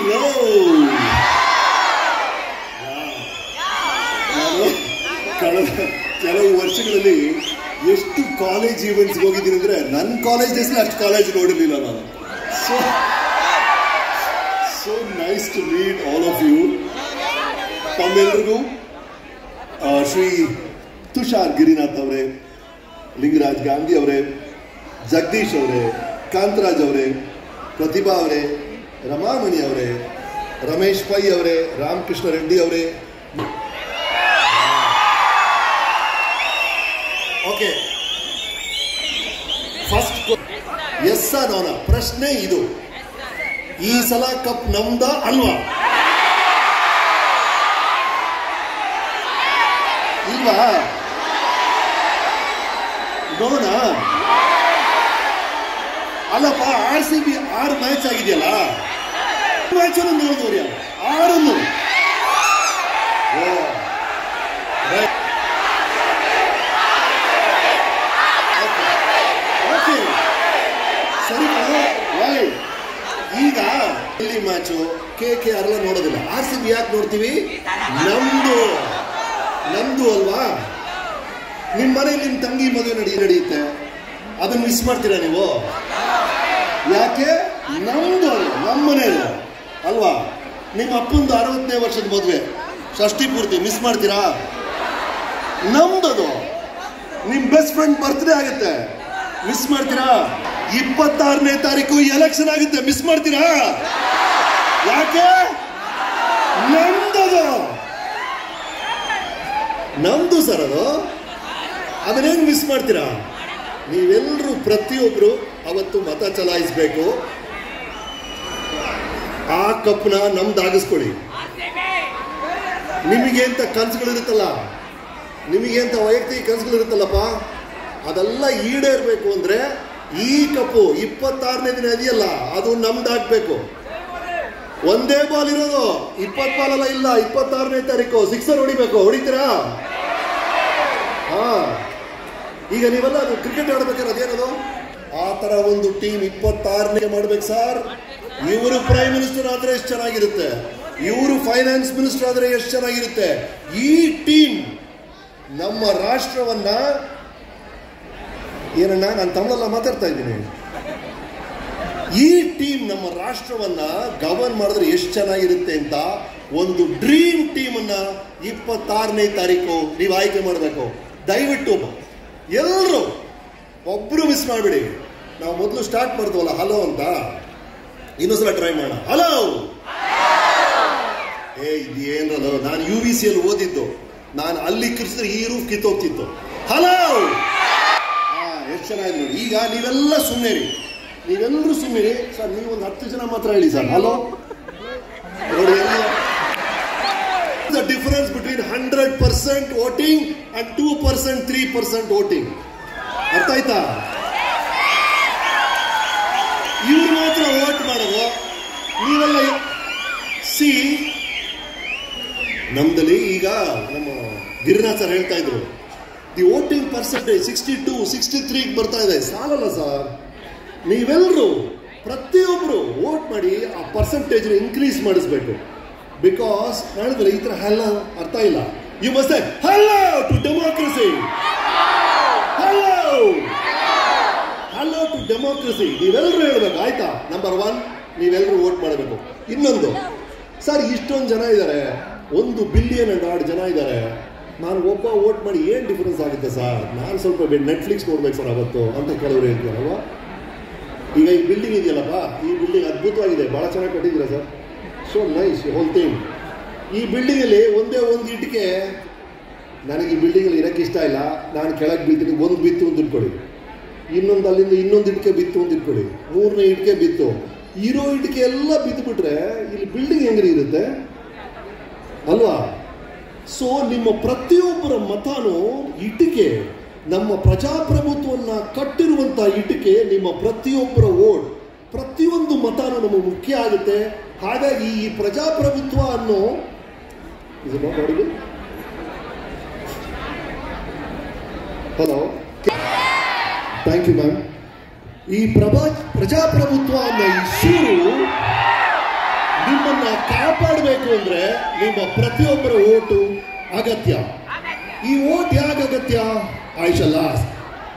row. ನಾನು ಕಳೆದ ಕೆಲವು ವರ್ಷಗಳಲ್ಲಿ ಎಷ್ಟು ಕಾಲೇಜ್ ಈವೆಂಟ್ಸ್ ಹೋಗಿದ್ದೀನಿ ಅಂದ್ರೆ ನನ್ನ ಕಾಲೇಜ್ ಡೇಸ್ಲಿ ಅಷ್ಟು ಕಾಲೇಜ್ ನೋಡಿರ್ಲಿಲ್ಲ ನಾನು so so nice to meet all of you ತಮ್ಮೆಲ್ರಿಗೂ ಆ, ಶ್ರೀ ತುಷಾರ್ ಗಿರಿನಾಥ್ ಅವರೇ ಲಿಂಗರಾಜ್ ಗಾಂಧಿ ಅವರೇ ಜಗದೀಶ್ ಅವರೇ ಕಾಂತರಾಜ್ ಅವರೇ ಪ್ರತಿಭಾ ಅವರೇ ರಮಾಮಣಿ ಅವರೇ ರಮೇಶ್ ಪೈ ಅವರೇ ರಾಮಕೃಷ್ಣ ರೆಡ್ಡಿ ಅವರೇ ಓಕೆ ಫಸ್ಟ್ ಎಸ್ ನೋನ ಪ್ರಶ್ನೆ ಇದು ಈ ಸಲ ಕಪ್ ನಮ್ದ ಅಲ್ವಾ ಇಲ್ವಾ ನೋಡೋಣ ಅಲ್ಲಪ್ಪ ಆರ್ ಸಿ ಬಿ ಆರು ಮ್ಯಾಚ್ ಆಗಿದೆಯಲ್ಲ ಮ್ಯಾಚ್ ಅನ್ನು ನೋಡಿದವ್ರಿ ಆರನ್ನು ಓ ರೈಟ್ ಓಕೆ ಸರಿ ರೈಟ್ ಈಗ ಇಲ್ಲಿ ಮ್ಯಾಚು ಕೆ ಕೆ ಆರ್ ಎಲ್ಲ ನೋಡೋದಿಲ್ಲ ಆರ್ ಸಿ ಬಿ ಯಾಕೆ ನೋಡ್ತೀವಿ ನಮ್ದು ನಮ್ದು ಅಲ್ವಾ ನಿಮ್ಮ ಮನೇಲಿ ನಿಮ್ಮ ತಂಗಿ ಮದುವೆ ನಡಿ ನಡೆಯುತ್ತೆ ಅದನ್ನ ಮಿಸ್ ಮಾಡ್ತೀರಾ ನೀವು ಯಾಕೆ ನಮ್ದು ಅಲ್ಲ ನಮ್ಮ ಮನೇಲಿ ಅಲ್ವಾ ನಿಮ್ಮ ಅಪ್ಪಂದು ಅರವತ್ತನೇ ವರ್ಷದ ಮದುವೆ ಷಷ್ಠಿ ಪೂರ್ತಿ ಮಿಸ್ ಮಾಡ್ತೀರಾ ನಮ್ದದು ನಿಮ್ ಬೆಸ್ಟ್ ಫ್ರೆಂಡ್ ಬರ್ತ್ಡೇ ಆಗುತ್ತೆ ಮಿಸ್ ಮಾಡ್ತೀರಾ ಇಪ್ಪತ್ತಾರನೇ ತಾರೀಕು ಎಲೆಕ್ಷನ್ ಆಗುತ್ತೆ ಮಿಸ್ ಮಾಡ್ತೀರಾ ಯಾಕೆ ನಮ್ದದು ನಮ್ದು ಸರ್ ಅದು ಅದನ್ನೇನು ಮಿಸ್ ಮಾಡ್ತೀರಾ ನೀವೆಲ್ಲರೂ ಪ್ರತಿಯೊಬ್ರು ಅವತ್ತು ಮತ ಚಲಾಯಿಸಬೇಕು ಆ ಕಪ್ನ ನಮ್ದಾಗಿಸ್ಕೊಳ್ಳಿ ನಿಮಗೆ ಅಂತ ಕನಸುಗಳಿರುತ್ತಲ್ಲ ನಿಮಗೆ ಅಂತ ವೈಯಕ್ತಿಕ ಕನಸುಗಳಿರುತ್ತಲ್ಲಪ್ಪ ಅದೆಲ್ಲ ಈಡೇರ್ಬೇಕು ಅಂದ್ರೆ ಈ ಕಪ್ಪು ಇಪ್ಪತ್ತಾರನೇ ದಿನ ಇದೆಯಲ್ಲ ಅದು ನಮ್ದಾಗ್ಬೇಕು ಒಂದೇ ಬಾಲ್ ಇರೋದು ಇಪ್ಪತ್ ಬಾಲ್ ಅಲ್ಲ ಇಲ್ಲ ಇಪ್ಪತ್ತಾರನೇ ತಾರೀಕು ಸಿಕ್ಸರ್ ಹೊಡಿಬೇಕು ಹೊಡಿತೀರಾ ಹಾ ಈಗ ನೀವೆಲ್ಲ ಅದು ಕ್ರಿಕೆಟ್ ಆಡ್ಬೇಕಾದ್ರೆ ಅದೇನದು ಆ ತರ ಒಂದು ಟೀಮ್ ಇಪ್ಪತ್ತಾರನೇ ಮಾಡ್ಬೇಕು ಸರ್ ಇವರು ಪ್ರೈಮ್ ಮಿನಿಸ್ಟರ್ ಆದ್ರೆ ಎಷ್ಟು ಚೆನ್ನಾಗಿರುತ್ತೆ ಇವರು ಫೈನಾನ್ಸ್ ಮಿನಿಸ್ಟರ್ ಆದ್ರೆ ಎಷ್ಟು ಚೆನ್ನಾಗಿರುತ್ತೆ ಈ ಟೀಮ್ ನಮ್ಮ ರಾಷ್ಟ್ರವನ್ನ ಏನಣ್ಣ ನಾನು ತಮಿಳಲ್ಲ ಮಾತಾಡ್ತಾ ಇದ್ದೀನಿ ಈ ಟೀಮ್ ನಮ್ಮ ರಾಷ್ಟ್ರವನ್ನ ಗವರ್ನ್ ಮಾಡಿದ್ರೆ ಎಷ್ಟು ಚೆನ್ನಾಗಿರುತ್ತೆ ಅಂತ ಒಂದು ಡ್ರೀಮ್ ಟೀಮ್ ಅನ್ನ ಇಪ್ಪತ್ತಾರನೇ ತಾರೀಕು ನೀವು ಆಯ್ಕೆ ಮಾಡಬೇಕು ದಯವಿಟ್ಟು ಎಲ್ಲರೂ ಒಬ್ರು ಮಿಸ್ ಮಾಡಬೇಡಿ ನಾವು ಮೊದಲು ಸ್ಟಾರ್ಟ್ ಮಾಡ್ತೀವಲ್ಲ ಹಲೋ ಅಂತ ಇನ್ನೊಂದ್ಸಲ ಟ್ರೈ ಮಾಡೋಣ ಹಲೋ ಏ ಇದು ಏನದು ನಾನು ಯು ವಿ ಸಿ ಅಲ್ಲಿ ಓದಿದ್ದು ನಾನು ಅಲ್ಲಿ ಕಿರ್ಸಿದ್ರೆ ಈ ರೂಫ್ ಕಿತ್ತೋಗ್ತಿತ್ತು ಹಲೋ ಎಷ್ಟು ಚೆನ್ನಾಗಿದೆ ನೋಡಿ ಈಗ ನೀವೆಲ್ಲ ಸುಮ್ಮನೆ ರೀ ನೀವೆಲ್ಲರೂ ಸುಮ್ಮನೆ ಸರ್ ನೀವು ಒಂದು ಹತ್ತು ಜನ ಮಾತ್ರ ಹೇಳಿ ಸರ್ ಹಲೋ ನೋಡಿ the difference between hundred percent voting and two percent three percent voting ಅರ್ಥ ಆಯ್ತಾ ಇವ್ರು ಮಾತ್ರ ವೋಟ್ ಮಾಡೋದು ನೀವೆಲ್ಲ ಸಿ ನಮ್ದಲ್ಲಿ ಈಗ ನಮ್ಮ ಗಿರಿನಾಥ್ ಸರ್ ಹೇಳ್ತಾ ಇದ್ರು the voting percentage sixty two sixty ತ್ರೀಗೆ ಬರ್ತಾ ಇದೆ ಸಾಲಲ್ಲ ಸರ್ ನೀವೆಲ್ಲರೂ ಪ್ರತಿಯೊಬ್ಬರು ವೋಟ್ ಮಾಡಿ ಆ ಪರ್ಸೆಂಟೇಜ್ ಇನ್ಕ್ರೀಸ್ ಮಾಡಿಸ್ಬೇಕು ಬಿಕಾಸ್ ಹೇಳಿದ್ರೆ ಈ ಥರ ಹಲ್ಲ ಅರ್ಥ ಇಲ್ಲ you must hello to democracy hello hello to democracy ನೀವೆಲ್ಲರೂ ಹೇಳ್ಬೇಕು ಆಯ್ತಾ ನಂಬರ್ ಒನ್ ನೀವೆಲ್ಲರೂ ವೋಟ್ ಮಾಡಬೇಕು ಇನ್ನೊಂದು ಸರ್ ಇಷ್ಟೊಂದು ಜನ ಇದ್ದಾರೆ ಒಂದು ಬಿಲಿಯನ್ ಅಂಡ್ ಆರು ಜನ ಇದ್ದಾರೆ ನಾನು ಒಬ್ಬ ವೋಟ್ ಮಾಡಿ ಏನು ಡಿಫರೆನ್ಸ್ ಆಗುತ್ತೆ ಸರ್ ನಾನು ಸ್ವಲ್ಪ ನೆಟ್ಫ್ಲಿಕ್ಸ್ ನೋಡ್ಬೇಕು ಸರ್ ಅವತ್ತು ಅಂತ ಕೆಲವರು ಹೇಳ್ತಾರಲ್ವಾ ಈಗ ಈ ಬಿಲ್ಡಿಂಗ್ ಇದೆಯಲ್ಲಪ್ಪ ಈ ಬಿಲ್ಡಿಂಗ್ ಅದ್ಭುತವಾಗಿದೆ ಭಾಳ ಚೆನ್ನಾಗಿ ಕಟ್ಟಿದ್ದೀರಾ sir so nice whole thing ಈ ಬಿಲ್ಡಿಂಗಲ್ಲಿ ಒಂದೇ ಒಂದು ಇಟ್ಟಿಗೆ ನನಗೆ ಈ ಬಿಲ್ಡಿಂಗಲ್ಲಿ ಇರೋಕ್ಕೆ ಇಷ್ಟ ಇಲ್ಲ ನಾನು ಕೆಳಗೆ ಬೀಳ್ತೀನಿ ಒಂದು ಬಿತ್ತು ಒಂದು ಇಟ್ಕೊಡಿ ಇನ್ನೊಂದು ಅಲ್ಲಿಂದ ಇನ್ನೊಂದು ಇಟ್ಕೆ ಬಿತ್ತು ಒಂದು ಇಟ್ಕೊಡಿ ಮೂರನೇ ಇಟ್ಕೆ ಬಿತ್ತು ಇರೋ ಇಟ್ಕೆ ಎಲ್ಲ ಬಿದ್ದುಬಿಟ್ರೆ ಇಲ್ಲಿ ಬಿಲ್ಡಿಂಗ್ ಹೆಂಗ್ರಿ ಇರುತ್ತೆ ಅಲ್ವಾ ಸೊ ನಿಮ್ಮ ಪ್ರತಿಯೊಬ್ಬರ ಮತನೂ ಇಟಿಕೆ ನಮ್ಮ ಪ್ರಜಾಪ್ರಭುತ್ವವನ್ನ ಕಟ್ಟಿರುವಂತಹ ಇಟಿಕೆ ನಿಮ್ಮ ಪ್ರತಿಯೊಬ್ಬರ ಓಟ್ ಪ್ರತಿಯೊಂದು ಮತನೂ ನಮಗೆ ಮುಖ್ಯ ಆಗುತ್ತೆ ಹಾಗಾಗಿ ಈ ಪ್ರಜಾಪ್ರಭುತ್ವ ಅನ್ನೋ ಇದು ನೋಡಿ ಹಲೋ ಥ್ಯಾಂಕ್ ಯು ಮ್ಯಾಮ್ ಈ ಪ್ರಭಾ ಪ್ರಜಾಪ್ರಭುತ್ವ ಅನ್ನೋ ಈ ಸೂರು ನಿಮ್ಮನ್ನ ಕಾಪಾಡಬೇಕು ಅಂದ್ರೆ ನಿಮ್ಮ ಪ್ರತಿಯೊಬ್ಬರ ಓಟು ಅಗತ್ಯ ಈ ಓಟ್ ಯಾಕೆ ಅಗತ್ಯ I shall ask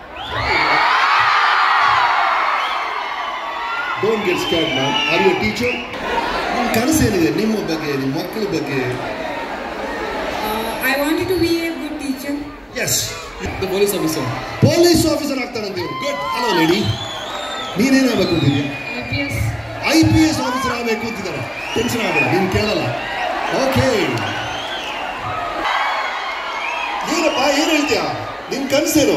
don't get scared ma'am are you teacher ನಿಮ್ಮ ಕನಸೇನಿದೆ ನಿಮ್ಮ ಬಗ್ಗೆ ನಿಮ್ಮ ಮಕ್ಕಳ ಬಗ್ಗೆ Uh, I wanted to be a good teacher. Yes The police officer. Police officer ಆಗ್ತಾನಂತೆ ಗುಡ್ ಹಲೋ ಲೇಡಿ ನೀನೇನಾಗಬೇಕು ಅಂತಿದ್ಯಾ APS. I P S officer ಆಗಬೇಕು ಅಂತಿದ್ದಾರೆ ಟೆನ್ಷನ್ ಆಗಬೇಡ ನೀನು ಕೇಳಲ್ಲ ಓಕೆ ಏನಪ್ಪ ಏನು ಹೇಳ್ತೀಯ ನಿನ್ ಕನಸೇನು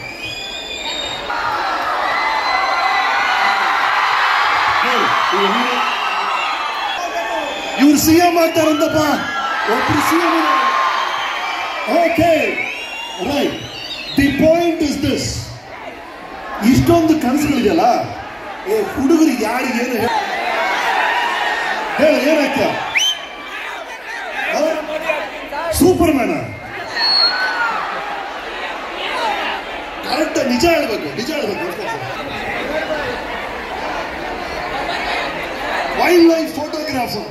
ಇವ್ರು ಸಿ ಎಂ ಆಗ್ತಾರಂತಪ್ಪ ಒಬ್ರು C M okay right the point is this ಇಷ್ಟೊಂದು ಕನಸುಗಳಿದೆಯಲ್ಲ ಏ ಹುಡುಗರಿಗೆ ಯಾರಿಗೆ ಏನು ಹೇಳ ಹೇಳ ಏನಾಗ್ತ ಸೂಪರ್ ಮ್ಯಾನ ಕರೆಕ್ಟ್ ನಿಜ ಹೇಳ್ಬೇಕು ನಿಜ ಹೇಳ್ಬೇಕು ವೈಲ್ಡ್ ಲೈಫ್ ಫೋಟೋಗ್ರಾಫರ್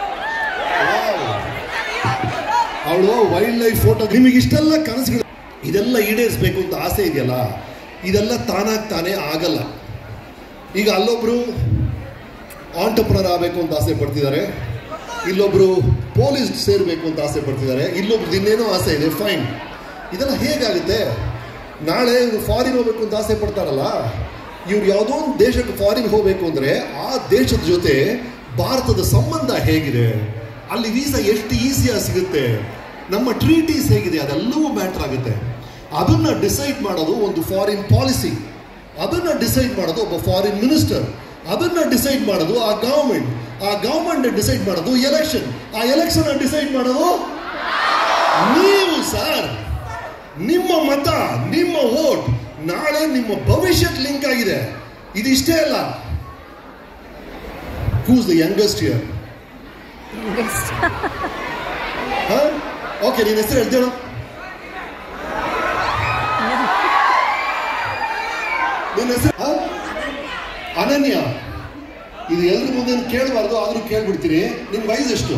ಅವಳು ವೈಲ್ಡ್ ಲೈಫ್ ಫೋಟೋ ನಿಮಗೆ ಇಷ್ಟೆಲ್ಲ ಕನಸುಗಳು ಇದೆಲ್ಲ ಈಡೇರಿಸ್ಬೇಕು ಅಂತ ಆಸೆ ಇದೆಯಲ್ಲ ಇದೆಲ್ಲ ತಾನಾಗಿ ತಾನೇ ಆಗಲ್ಲ ಈಗ ಅಲ್ಲೊಬ್ರು ಆಂಟರ್ಪ್ರನರ್ ಆಗಬೇಕು ಅಂತ ಆಸೆ ಪಡ್ತಿದ್ದಾರೆ ಇಲ್ಲೊಬ್ರು ಪೊಲೀಸ್ ಸೇರಬೇಕು ಅಂತ ಆಸೆ ಪಡ್ತಿದ್ದಾರೆ ಇಲ್ಲೊಬ್ರು ಇನ್ನೇನೋ ಆಸೆ ಇದೆ ಫೈನ್ ಇದೆಲ್ಲ ಹೇಗಾಗುತ್ತೆ ನಾಳೆ ಇವ್ರು ಫಾರಿನ್ ಹೋಗ್ಬೇಕು ಅಂತ ಆಸೆ ಪಡ್ತಾರಲ್ಲ ಇವ್ರು ಯಾವುದೋ ಒಂದು ದೇಶಕ್ಕೆ ಫಾರಿನ್ ಹೋಗ್ಬೇಕು ಅಂದರೆ ಆ ದೇಶದ ಜೊತೆ ಭಾರತದ ಸಂಬಂಧ ಹೇಗಿದೆ ಅಲ್ಲಿ ವೀಸಾ ಎಷ್ಟು ಈಸಿಯಾಗಿ ಸಿಗುತ್ತೆ ನಮ್ಮ ಟ್ರೀಟೀಸ್ ಹೇಗಿದೆ ಅದೆಲ್ಲವೂ ಮ್ಯಾಟ್ರ್ ಆಗುತ್ತೆ ಅದನ್ನ ಡಿಸೈಡ್ ಮಾಡೋದು ಒಂದು ಫಾರಿನ್ ಪಾಲಿಸಿ ಅದನ್ನ ಡಿಸೈಡ್ ಮಾಡೋದು ಒಬ್ಬ ಫಾರಿನ್ ಮಿನಿಸ್ಟರ್ ಅದನ್ನ ಡಿಸೈಡ್ ಮಾಡೋದು ಆ ಗವರ್ಮೆಂಟ್ ಆ ಗವರ್ಮೆಂಟ್ ಡಿಸೈಡ್ ಮಾಡೋದು ಎಲೆಕ್ಷನ್ ಆ ಎಲೆಕ್ಷನ್ ಡಿಸೈಡ್ ಮಾಡೋದು ನೀವು ಸರ್ ನಿಮ್ಮ ಮತ ನಿಮ್ಮ ವೋಟ್ ನಾಳೆ ನಿಮ್ಮ ಭವಿಷ್ಯಕ್ಕೆ ಲಿಂಕ್ ಆಗಿದೆ ಇದಿಷ್ಟೇ ಅಲ್ಲ who's the youngest here okay ನಿನ್ನ ಹೆಸರು ಹೇಳ್ತೇಳು ನಿನ್ನ ಹೆಸರು ಹ? ಅನನ್ಯ ಇದು ಎಲ್ರ ಮುಂದೆ ಕೇಳಬಾರ್ದು ಆದ್ರೂ ಕೇಳ್ಬಿಡ್ತೀನಿ ನಿನ್ ವಯಸ್ಸು ಎಷ್ಟು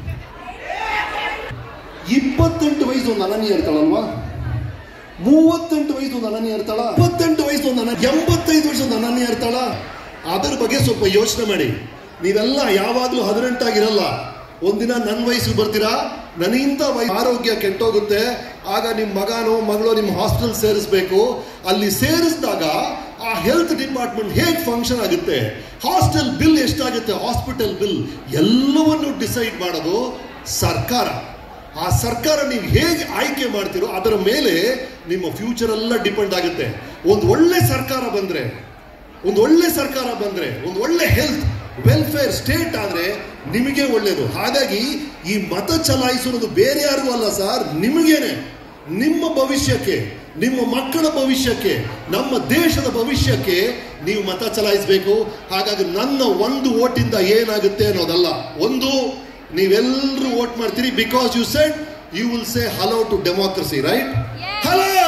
ಇಪ್ಪತ್ತೆಂಟು ವಯಸ್ಸು ಒಂದು ಅನನ್ಯ ಇರ್ತಾಳಲ್ವಾ ಮೂವತ್ತೆಂಟು ವಯಸ್ಸು ಒಂದು ಅನನ್ಯ ಇರ್ತಾಳ ಇಪ್ಪತ್ತೆಂಟು ವಯಸ್ಸು ಒಂದು ಅನನ್ಯ ಎಂಬತ್ತೈದು ವರ್ಷ ಒಂದು ಅನನ್ಯ ಇರ್ತಾಳ ಅದರ ಬಗ್ಗೆ ಸ್ವಲ್ಪ ಯೋಚನೆ ಮಾಡಿ ನೀವೆಲ್ಲ ಯಾವಾಗಲೂ ಹದಿನೆಂಟಾಗಿರಲ್ಲ ಒಂದಿನ ನನ್ನ ವಯಸ್ಸು ಬರ್ತೀರಾ ನನಗಿಂತ ವಯ ಆರೋಗ್ಯ ಕೆಟ್ಟೋಗುತ್ತೆ ಆಗ ನಿಮ್ಮ ಮಗನೋ ಮಗಳೋ ನಿಮ್ಮ ಹಾಸ್ಟೆಲ್ ಸೇರಿಸ್ಬೇಕು ಅಲ್ಲಿ ಸೇರಿಸಿದಾಗ ಆ ಹೆಲ್ತ್ ಡಿಪಾರ್ಟ್ಮೆಂಟ್ ಹೇಗೆ ಫಂಕ್ಷನ್ ಆಗುತ್ತೆ ಹಾಸ್ಟೆಲ್ ಬಿಲ್ ಎಷ್ಟಾಗುತ್ತೆ ಹಾಸ್ಪಿಟಲ್ ಬಿಲ್ ಎಲ್ಲವನ್ನು ಡಿಸೈಡ್ ಮಾಡೋದು ಸರ್ಕಾರ ಆ ಸರ್ಕಾರ ನೀವು ಹೇಗೆ ಆಯ್ಕೆ ಮಾಡ್ತೀರೋ ಅದರ ಮೇಲೆ ನಿಮ್ಮ ಫ್ಯೂಚರ್ ಎಲ್ಲ ಡಿಪೆಂಡ್ ಆಗುತ್ತೆ ಒಂದು ಒಳ್ಳೆ ಸರ್ಕಾರ ಬಂದ್ರೆ ಒಂದು ಒಳ್ಳೆ ಸರ್ಕಾರ ಬಂದ್ರೆ ಒಂದು ಒಳ್ಳೆ ಹೆಲ್ತ್ ವೆಲ್ಫೇರ್ ಸ್ಟೇಟ್ ಆದ್ರೆ ನಿಮಗೆ ಒಳ್ಳೇದು ಹಾಗಾಗಿ ಈ ಮತ ಚಲಾಯಿಸುವುದು ಬೇರೆ ಯಾರಿಗೂ ಅಲ್ಲ ಸರ್ ನಿಮಗೇನೆ ನಿಮ್ಮ ಭವಿಷ್ಯಕ್ಕೆ ನಿಮ್ಮ ಮಕ್ಕಳ ಭವಿಷ್ಯಕ್ಕೆ ನಮ್ಮ ದೇಶದ ಭವಿಷ್ಯಕ್ಕೆ ನೀವು ಮತ ಚಲಾಯಿಸಬೇಕು ಹಾಗಾಗಿ ನನ್ನ ಒಂದು ಓಟಿಂದ ಏನಾಗುತ್ತೆ ಅನ್ನೋದಲ್ಲ ಒಂದು ನೀವೆಲ್ಲರೂ ವೋಟ್ ಮಾಡ್ತೀರಿ because you said you will say hello to democracy right hello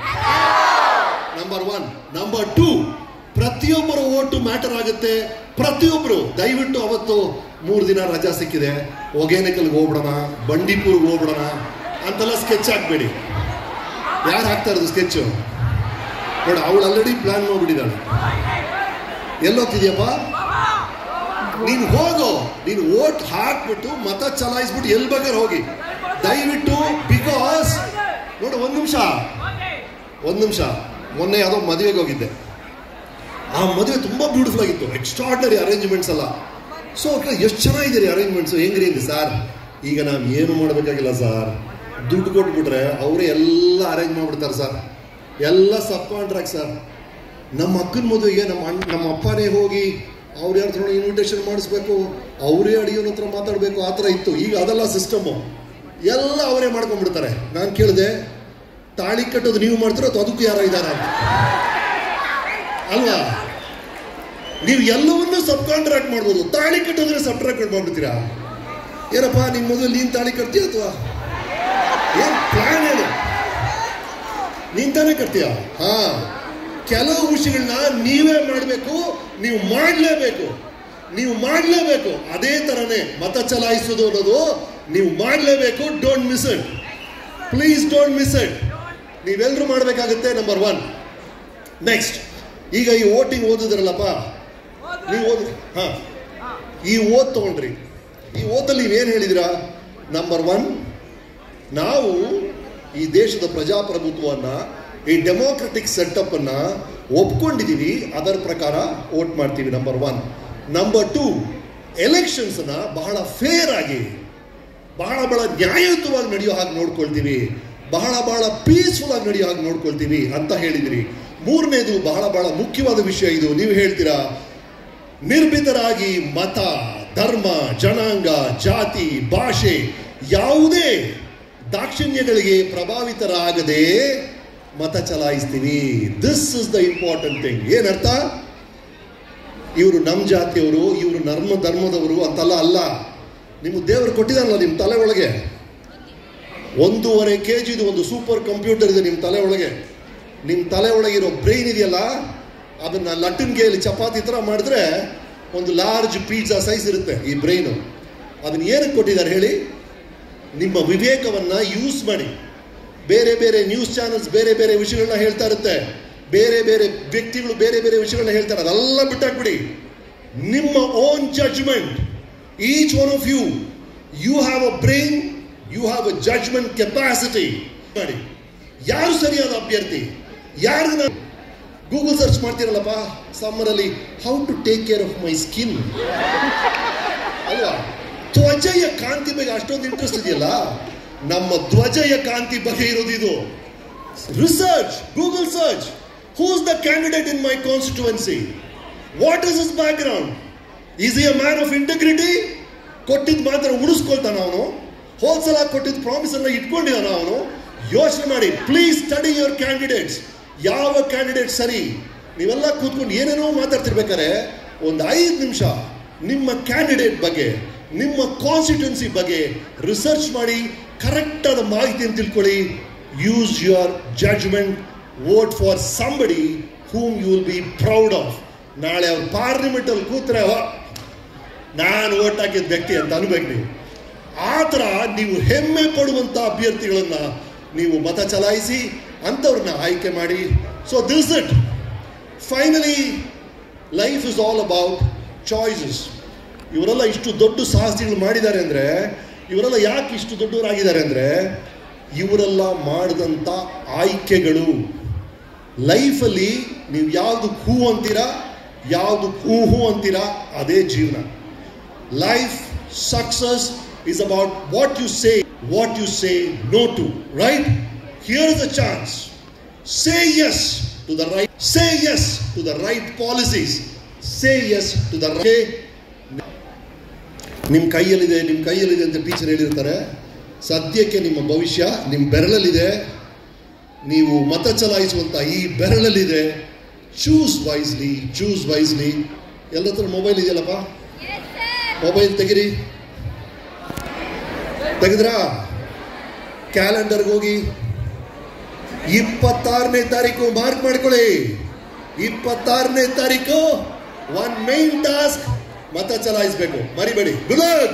number one number two ಪ್ರತಿಯೊಬ್ಬರ ಓಟು ಮ್ಯಾಟರ್ ಆಗುತ್ತೆ ಪ್ರತಿಯೊಬ್ಬರು ದಯವಿಟ್ಟು ಅವತ್ತು ಮೂರು ದಿನ ರಜಾ ಸಿಕ್ಕಿದೆ ಒಗೇನಕಲ್ಗೆ ಹೋಗ್ಬಿಡೋಣ ಬಂಡೀಪುರ್ಗೆ ಹೋಗ್ಬಿಡೋಣ ಅಂತೆಲ್ಲ ಸ್ಕೆಚ್ ಹಾಕ್ಬೇಡಿ ಯಾರು ಹಾಕ್ತಾ ಇರೋದು ಸ್ಕೆಚ್ ನೋಡಿ ಅವಳು ಆಲ್ರೆಡಿ ಪ್ಲಾನ್ ಮಾಡ್ಬಿಟ್ಟಿದ್ದಾಳೆ ಎಲ್ಲೋಗ್ತಿದ್ಯಪ್ಪ ನೀನು ಹೋಗು ನೀನು ಓಟ್ ಹಾಕ್ಬಿಟ್ಟು ಮತ ಚಲಾಯಿಸ್ಬಿಟ್ಟು ಎಲ್ಲಿ ಬೇಕಾದ್ರೆ ಹೋಗಿ ದಯವಿಟ್ಟು ಬಿಕಾಸ್ ನೋಡು ಒಂದು ನಿಮಿಷ ಒಂದು ನಿಮಿಷ ಮೊನ್ನೆ ಯಾವುದೋ ಮದುವೆಗೆ ಹೋಗಿದ್ದೆ ಆ ಮದುವೆ ತುಂಬಾ ಬ್ಯೂಟಿಫುಲ್ ಆಗಿತ್ತು ಎಕ್ಸ್ಟ್ರಾರ್ಡನರಿ ಅರೇಂಜ್ಮೆಂಟ್ಸ್ ಅಲ್ಲ ಸೊ ಎಷ್ಟು ಚೆನ್ನಾಗಿದೆ ಅರೇಂಜ್ಮೆಂಟ್ಸ್ ಹೆಂಗ್ರಿ ಅಂದೆ ಸರ್ ಈಗ ನಾವು ಏನು ಮಾಡಬೇಕಾಗಿಲ್ಲ ಸರ್ ದುಡ್ಡು ಕೊಟ್ಬಿಟ್ರೆ ಅವರೇ ಎಲ್ಲ ಅರೇಂಜ್ ಮಾಡ್ಬಿಡ್ತಾರೆ ಸರ್ ಎಲ್ಲ ಸಬ್ ಕಾಂಟ್ರಾಕ್ಟ್ ಸರ್ ನಮ್ಮ ಅಕ್ಕನ ಮದುವೆಗೆ ನಮ್ಮ ಅಣ್ಣ ನಮ್ಮ ಅಪ್ಪನೇ ಹೋಗಿ ಅವ್ರು ಯಾರ ಹತ್ರ ಇನ್ವಿಟೇಷನ್ ಮಾಡಿಸ್ಬೇಕು ಅವರೇ ಅಡಿಯೋನ ಹತ್ರ ಮಾತಾಡಬೇಕು ಆ ಥರ ಇತ್ತು ಈಗ ಅದೆಲ್ಲ ಸಿಸ್ಟಮು ಎಲ್ಲ ಅವರೇ ಮಾಡ್ಕೊಂಡ್ಬಿಡ್ತಾರೆ ನಾನು ಕೇಳಿದೆ ತಾಳಿ ಕಟ್ಟೋದು ನೀವು ಮಾಡ್ತೀರೋ ಅಥವಾ ಅದಕ್ಕೂ ಯಾರೋ ಇದ್ದಾರ ಅಂತ ಅಲ್ವಾ ನೀವು ಎಲ್ಲವನ್ನೂ ಸಬ್ ಕಾಂಟ್ರಾಕ್ಟ್ ಮಾಡ್ಬೋದು ತಾಳಿ ಕಟ್ಟೋದ್ರೆ ಸಬ್ ಕಾಂಟ್ರಾಕ್ಟ್ ಮಾಡ್ಬಿಡ್ತೀರಾ ಏನಪ್ಪ ನಿಮ್ಮ ಮದುವೆ ನೀನ್ ತಾಳಿ ಕಟ್ತೀಯ ಅಥವಾ ಏನ್ ಪ್ಲಾನ್ ಏನು ನೀನ್ ತಾನೇ ಕಟ್ತೀಯ ಹಾ ಕೆಲವು ವಿಷಯಗಳನ್ನ ನೀವೇ ಮಾಡಬೇಕು ನೀವು ಮಾಡಲೇಬೇಕು ನೀವು ಮಾಡಲೇಬೇಕು ಅದೇ ತರನೇ ಮತ ಚಲಾಯಿಸೋದು ಅನ್ನೋದು ನೀವು ಮಾಡಲೇಬೇಕು don't miss it please don't miss it ನೀವೆಲ್ಲರೂ ಮಾಡಬೇಕಾಗುತ್ತೆ ನಂಬರ್ ಒನ್ ನೆಕ್ಸ್ಟ್ ಈಗ ಈ ವೋಟಿಂಗ್ ಓದಿದ್ರಲ್ಲಪ್ಪ ನೀವು ಓದ್ರಿ ಹಾ ಈ ಓದ್ ತಗೊಂಡ್ರಿ ಈ ಓದಲ್ಲಿ ನೀವೇನು ಹೇಳಿದಿರಾ ನಂಬರ್ ಒನ್ ನಾವು ಈ ದೇಶದ ಪ್ರಜಾಪ್ರಭುತ್ವವನ್ನ ಈ ಡೆಮೋಕ್ರೆಟಿಕ್ ಸೆಟಪ್ ಅನ್ನ ಒಪ್ಕೊಂಡಿದೀವಿ ಅದರ ಪ್ರಕಾರ ವೋಟ್ ಮಾಡ್ತೀವಿ number one number two elections ನ ಬಹಳ ಫೇರ್ ಆಗಿ ಬಹಳ ಬಹಳ ನ್ಯಾಯಯುತವಾಗಿ ನಡೆಯೋ ಹಾಗೆ ನೋಡ್ಕೊಳ್ತೀವಿ ಬಹಳ ಬಹಳ ಪೀಸ್ಫುಲ್ ಆಗಿ ನಡೆಯೋ ಹಾಗೆ ನೋಡ್ಕೊಳ್ತೀವಿ ಅಂತ ಹೇಳಿದ್ರಿ ಮೂರನೇದು ಬಹಳ ಬಹಳ ಮುಖ್ಯವಾದ ವಿಷಯ ಇದು ನೀವು ಹೇಳ್ತೀರಾ ನಿರ್ಭೀತರಾಗಿ ಮತ ಧರ್ಮ ಜನಾಂಗ ಜಾತಿ ಭಾಷೆ ಯಾವುದೇ ದಾಕ್ಷಿಣ್ಯಗಳಿಗೆ ಪ್ರಭಾವಿತರಾಗದೆ ಮತ ಚಲಾಯಿಸ್ತೀವಿ this is the important thing ಏನರ್ಥ ಇವರು ನಮ್ಮ ಜಾತಿಯವರು ಇವರು ನರ್ಮ ಧರ್ಮದವರು ಅಂತೆಲ್ಲ ಅಲ್ಲ ನಿಮ್ಮ ದೇವರು ಕೊಟ್ಟಿದ್ದಾನಲ್ಲ ನಿಮ್ಮ ತಲೆ ಒಳಗೆ ಒಂದೂವರೆ ಕೆ ಜಿದು ಒಂದು ಸೂಪರ್ ಕಂಪ್ಯೂಟರ್ ಇದೆ ನಿಮ್ಮ ತಲೆ ಒಳಗೆ ನಿಮ್ಮ ತಲೆ ಒಳಗಿರೋ ಬ್ರೈನ್ ಇದೆಯಲ್ಲ ಅದನ್ನ ಲಟ್ಟನ್ಗೆಯಲ್ಲಿ ಚಪಾತಿ ಥರ ಮಾಡಿದ್ರೆ ಒಂದು ಲಾರ್ಜ್ ಪಿಜ್ಜಾ ಸೈಜ್ ಇರುತ್ತೆ ಈ ಬ್ರೈನು ಅದನ್ನ ಏನಕ್ಕೆ ಕೊಟ್ಟಿದ್ದಾರೆ ಹೇಳಿ ನಿಮ್ಮ ವಿವೇಕವನ್ನ ಯೂಸ್ ಮಾಡಿ ಬೇರೆ ಬೇರೆ ನ್ಯೂಸ್ ಚಾನೆಲ್ಸ್ ಬೇರೆ ಬೇರೆ ವಿಷಯಗಳನ್ನ ಹೇಳ್ತಾ ಇರುತ್ತೆ ಬೇರೆ ಬೇರೆ ವ್ಯಕ್ತಿಗಳು ಬೇರೆ ಬೇರೆ ವಿಷಯಗಳನ್ನ ಹೇಳ್ತಾರೆ ಅದೆಲ್ಲ ಬಿಟ್ಟಾಕ್ಬಿಡಿ ನಿಮ್ಮ own judgement each one of you you have a brain you have a judgement capacity ಮಾಡಿ ಯಾರು ಸರಿಯಾದ ಅಭ್ಯರ್ಥಿ ಯಾರು ಗೂಗಲ್ ಸರ್ಚ್ ಮಾಡ್ತೀರಲ್ಲಪ್ಪ ಸಮ್ಮರಲ್ಲಿ how to take care of my skin ಅಲ್ವಾ ಧ್ವಜಯ ಕಾಂತಿ ಬಗ್ಗೆ ಅಷ್ಟೊಂದು ಇಂಟ್ರೆಸ್ಟ್ ಇದೆಯಲ್ಲ ನಮ್ಮ ಧ್ವಜಯ ಕಾಂತಿ ಬಗ್ಗೆ ಇರೋದು ಇದು research Google search who's the candidate in my constituency what is is background is a man of integrity ಕೊಟ್ಟಿದ್ದು ಮಾತ್ರ ಉಳಿಸ್ಕೊಳ್ತಾನ ಅವನು ಹೋದ್ಸಲ ಕೊಟ್ಟಿದ್ದ ಪ್ರಾಮಿಸ್ ಅನ್ನ ಇಟ್ಕೊಂಡಿದ್ದಾನ ಅವನು ಯೋಚನೆ ಮಾಡಿ ಪ್ಲೀಸ್ ಸ್ಟಡಿ ಯುವರ್ ಕ್ಯಾಂಡಿಡೇಟ್ಸ್ ಯಾವ ಕ್ಯಾಂಡಿಡೇಟ್ ಸರಿ ನೀವೆಲ್ಲ ಕೂತ್ಕೊಂಡು ಏನೇನೋ ಮಾತಾಡ್ತಿರ್ಬೇಕಾರೆ ಒಂದು ಐದು ನಿಮಿಷ ನಿಮ್ಮ ಕ್ಯಾಂಡಿಡೇಟ್ ಬಗ್ಗೆ ನಿಮ್ಮ ಕಾನ್ಸ್ಟಿಟ್ಯೂನ್ಸಿ ಬಗ್ಗೆ ರಿಸರ್ಚ್ ಮಾಡಿ ಕರೆಕ್ಟ್ ಆದ ಮಾಹಿತಿಯನ್ನು ತಿಳ್ಕೊಳ್ಳಿ use your judgement vote for somebody whom you will be proud of ನಾಳೆ ಅವ್ರು ಪಾರ್ಲಿಮೆಂಟ್ ಅಲ್ಲಿ ಕೂತ್ರೆ ವಾ, ನಾನು ಓಟ್ ಹಾಕಿದ ವ್ಯಕ್ತಿ ಅಂತ ಅನ್ಬೇಕು ನೀವು ಆ ಥರ ನೀವು ಹೆಮ್ಮೆ ಪಡುವಂಥ ಅಭ್ಯರ್ಥಿಗಳನ್ನ ನೀವು ಮತ ಚಲಾಯಿಸಿ ಅಂಥವ್ರನ್ನ ಆಯ್ಕೆ ಮಾಡಿ so this it finally life is all about choices ಇವರೆಲ್ಲ ಇಷ್ಟು ದೊಡ್ಡ ಸಾಹಸಿಗಳು ಮಾಡಿದ್ದಾರೆ ಅಂದರೆ ಇವರೆಲ್ಲ ಯಾಕೆ ಇಷ್ಟು ದೊಡ್ಡವರಾಗಿದ್ದಾರೆ ಅಂದರೆ ಇವರೆಲ್ಲ ಮಾಡಿದಂಥ ಆಯ್ಕೆಗಳು ಲೈಫಲ್ಲಿ ನೀವು ಯಾವುದು ಹೂ ಅಂತೀರಾ ಯಾವುದು ಹೂ ಹೂ ಅಂತೀರಾ ಅದೇ ಜೀವನ life success is about what you say what you say no to right here is a chance say yes to the right say yes to the right policies say yes to the ನಿಮ್ಮ ಕೈಯಲ್ಲಿದೆ ನಿಮ್ಮ ಕೈಯಲ್ಲಿದೆ ಅಂತ teacher ಹೇಳಿರ್ತಾರೆ ಸದ್ಯಕ್ಕೆ ನಿಮ್ಮ ಭವಿಷ್ಯ ನಿಮ್ಮ ಬೆರಳಲ್ಲಿದೆ ನೀವು ಮತ ಚಲಾಯಿಸುವಂತ ಈ ಬೆರಳಲ್ಲಿದೆ ಚೂಸ್ ವೈಸ್ಲಿ ಚೂಸ್ ವೈಸ್ಲಿ ಎಲ್ಲ ಹತ್ರ ಮೊಬೈಲ್ ಇದೆಯಲ್ಲಪ್ಪ ಮೊಬೈಲ್ ತೆಗಿರಿ ತೆಗೆದ್ರಾ ಕ್ಯಾಲೆಂಡರ್ಗೆ ಹೋಗಿ ಇಪ್ಪತ್ತಾರನೇ ತಾರೀಕು ಮಾರ್ಕ್ ಮಾಡ್ಕೊಳ್ಳಿ ಇಪ್ಪತ್ತಾರನೇ ತಾರೀಕು ಒನ್ ಮೈನ್ ಟಾಸ್ಕ್ ಮತ ಚಲಾಯಿಸಬೇಕು ಮರಿಬೇಡಿ ಗುಡ್ ಲಕ್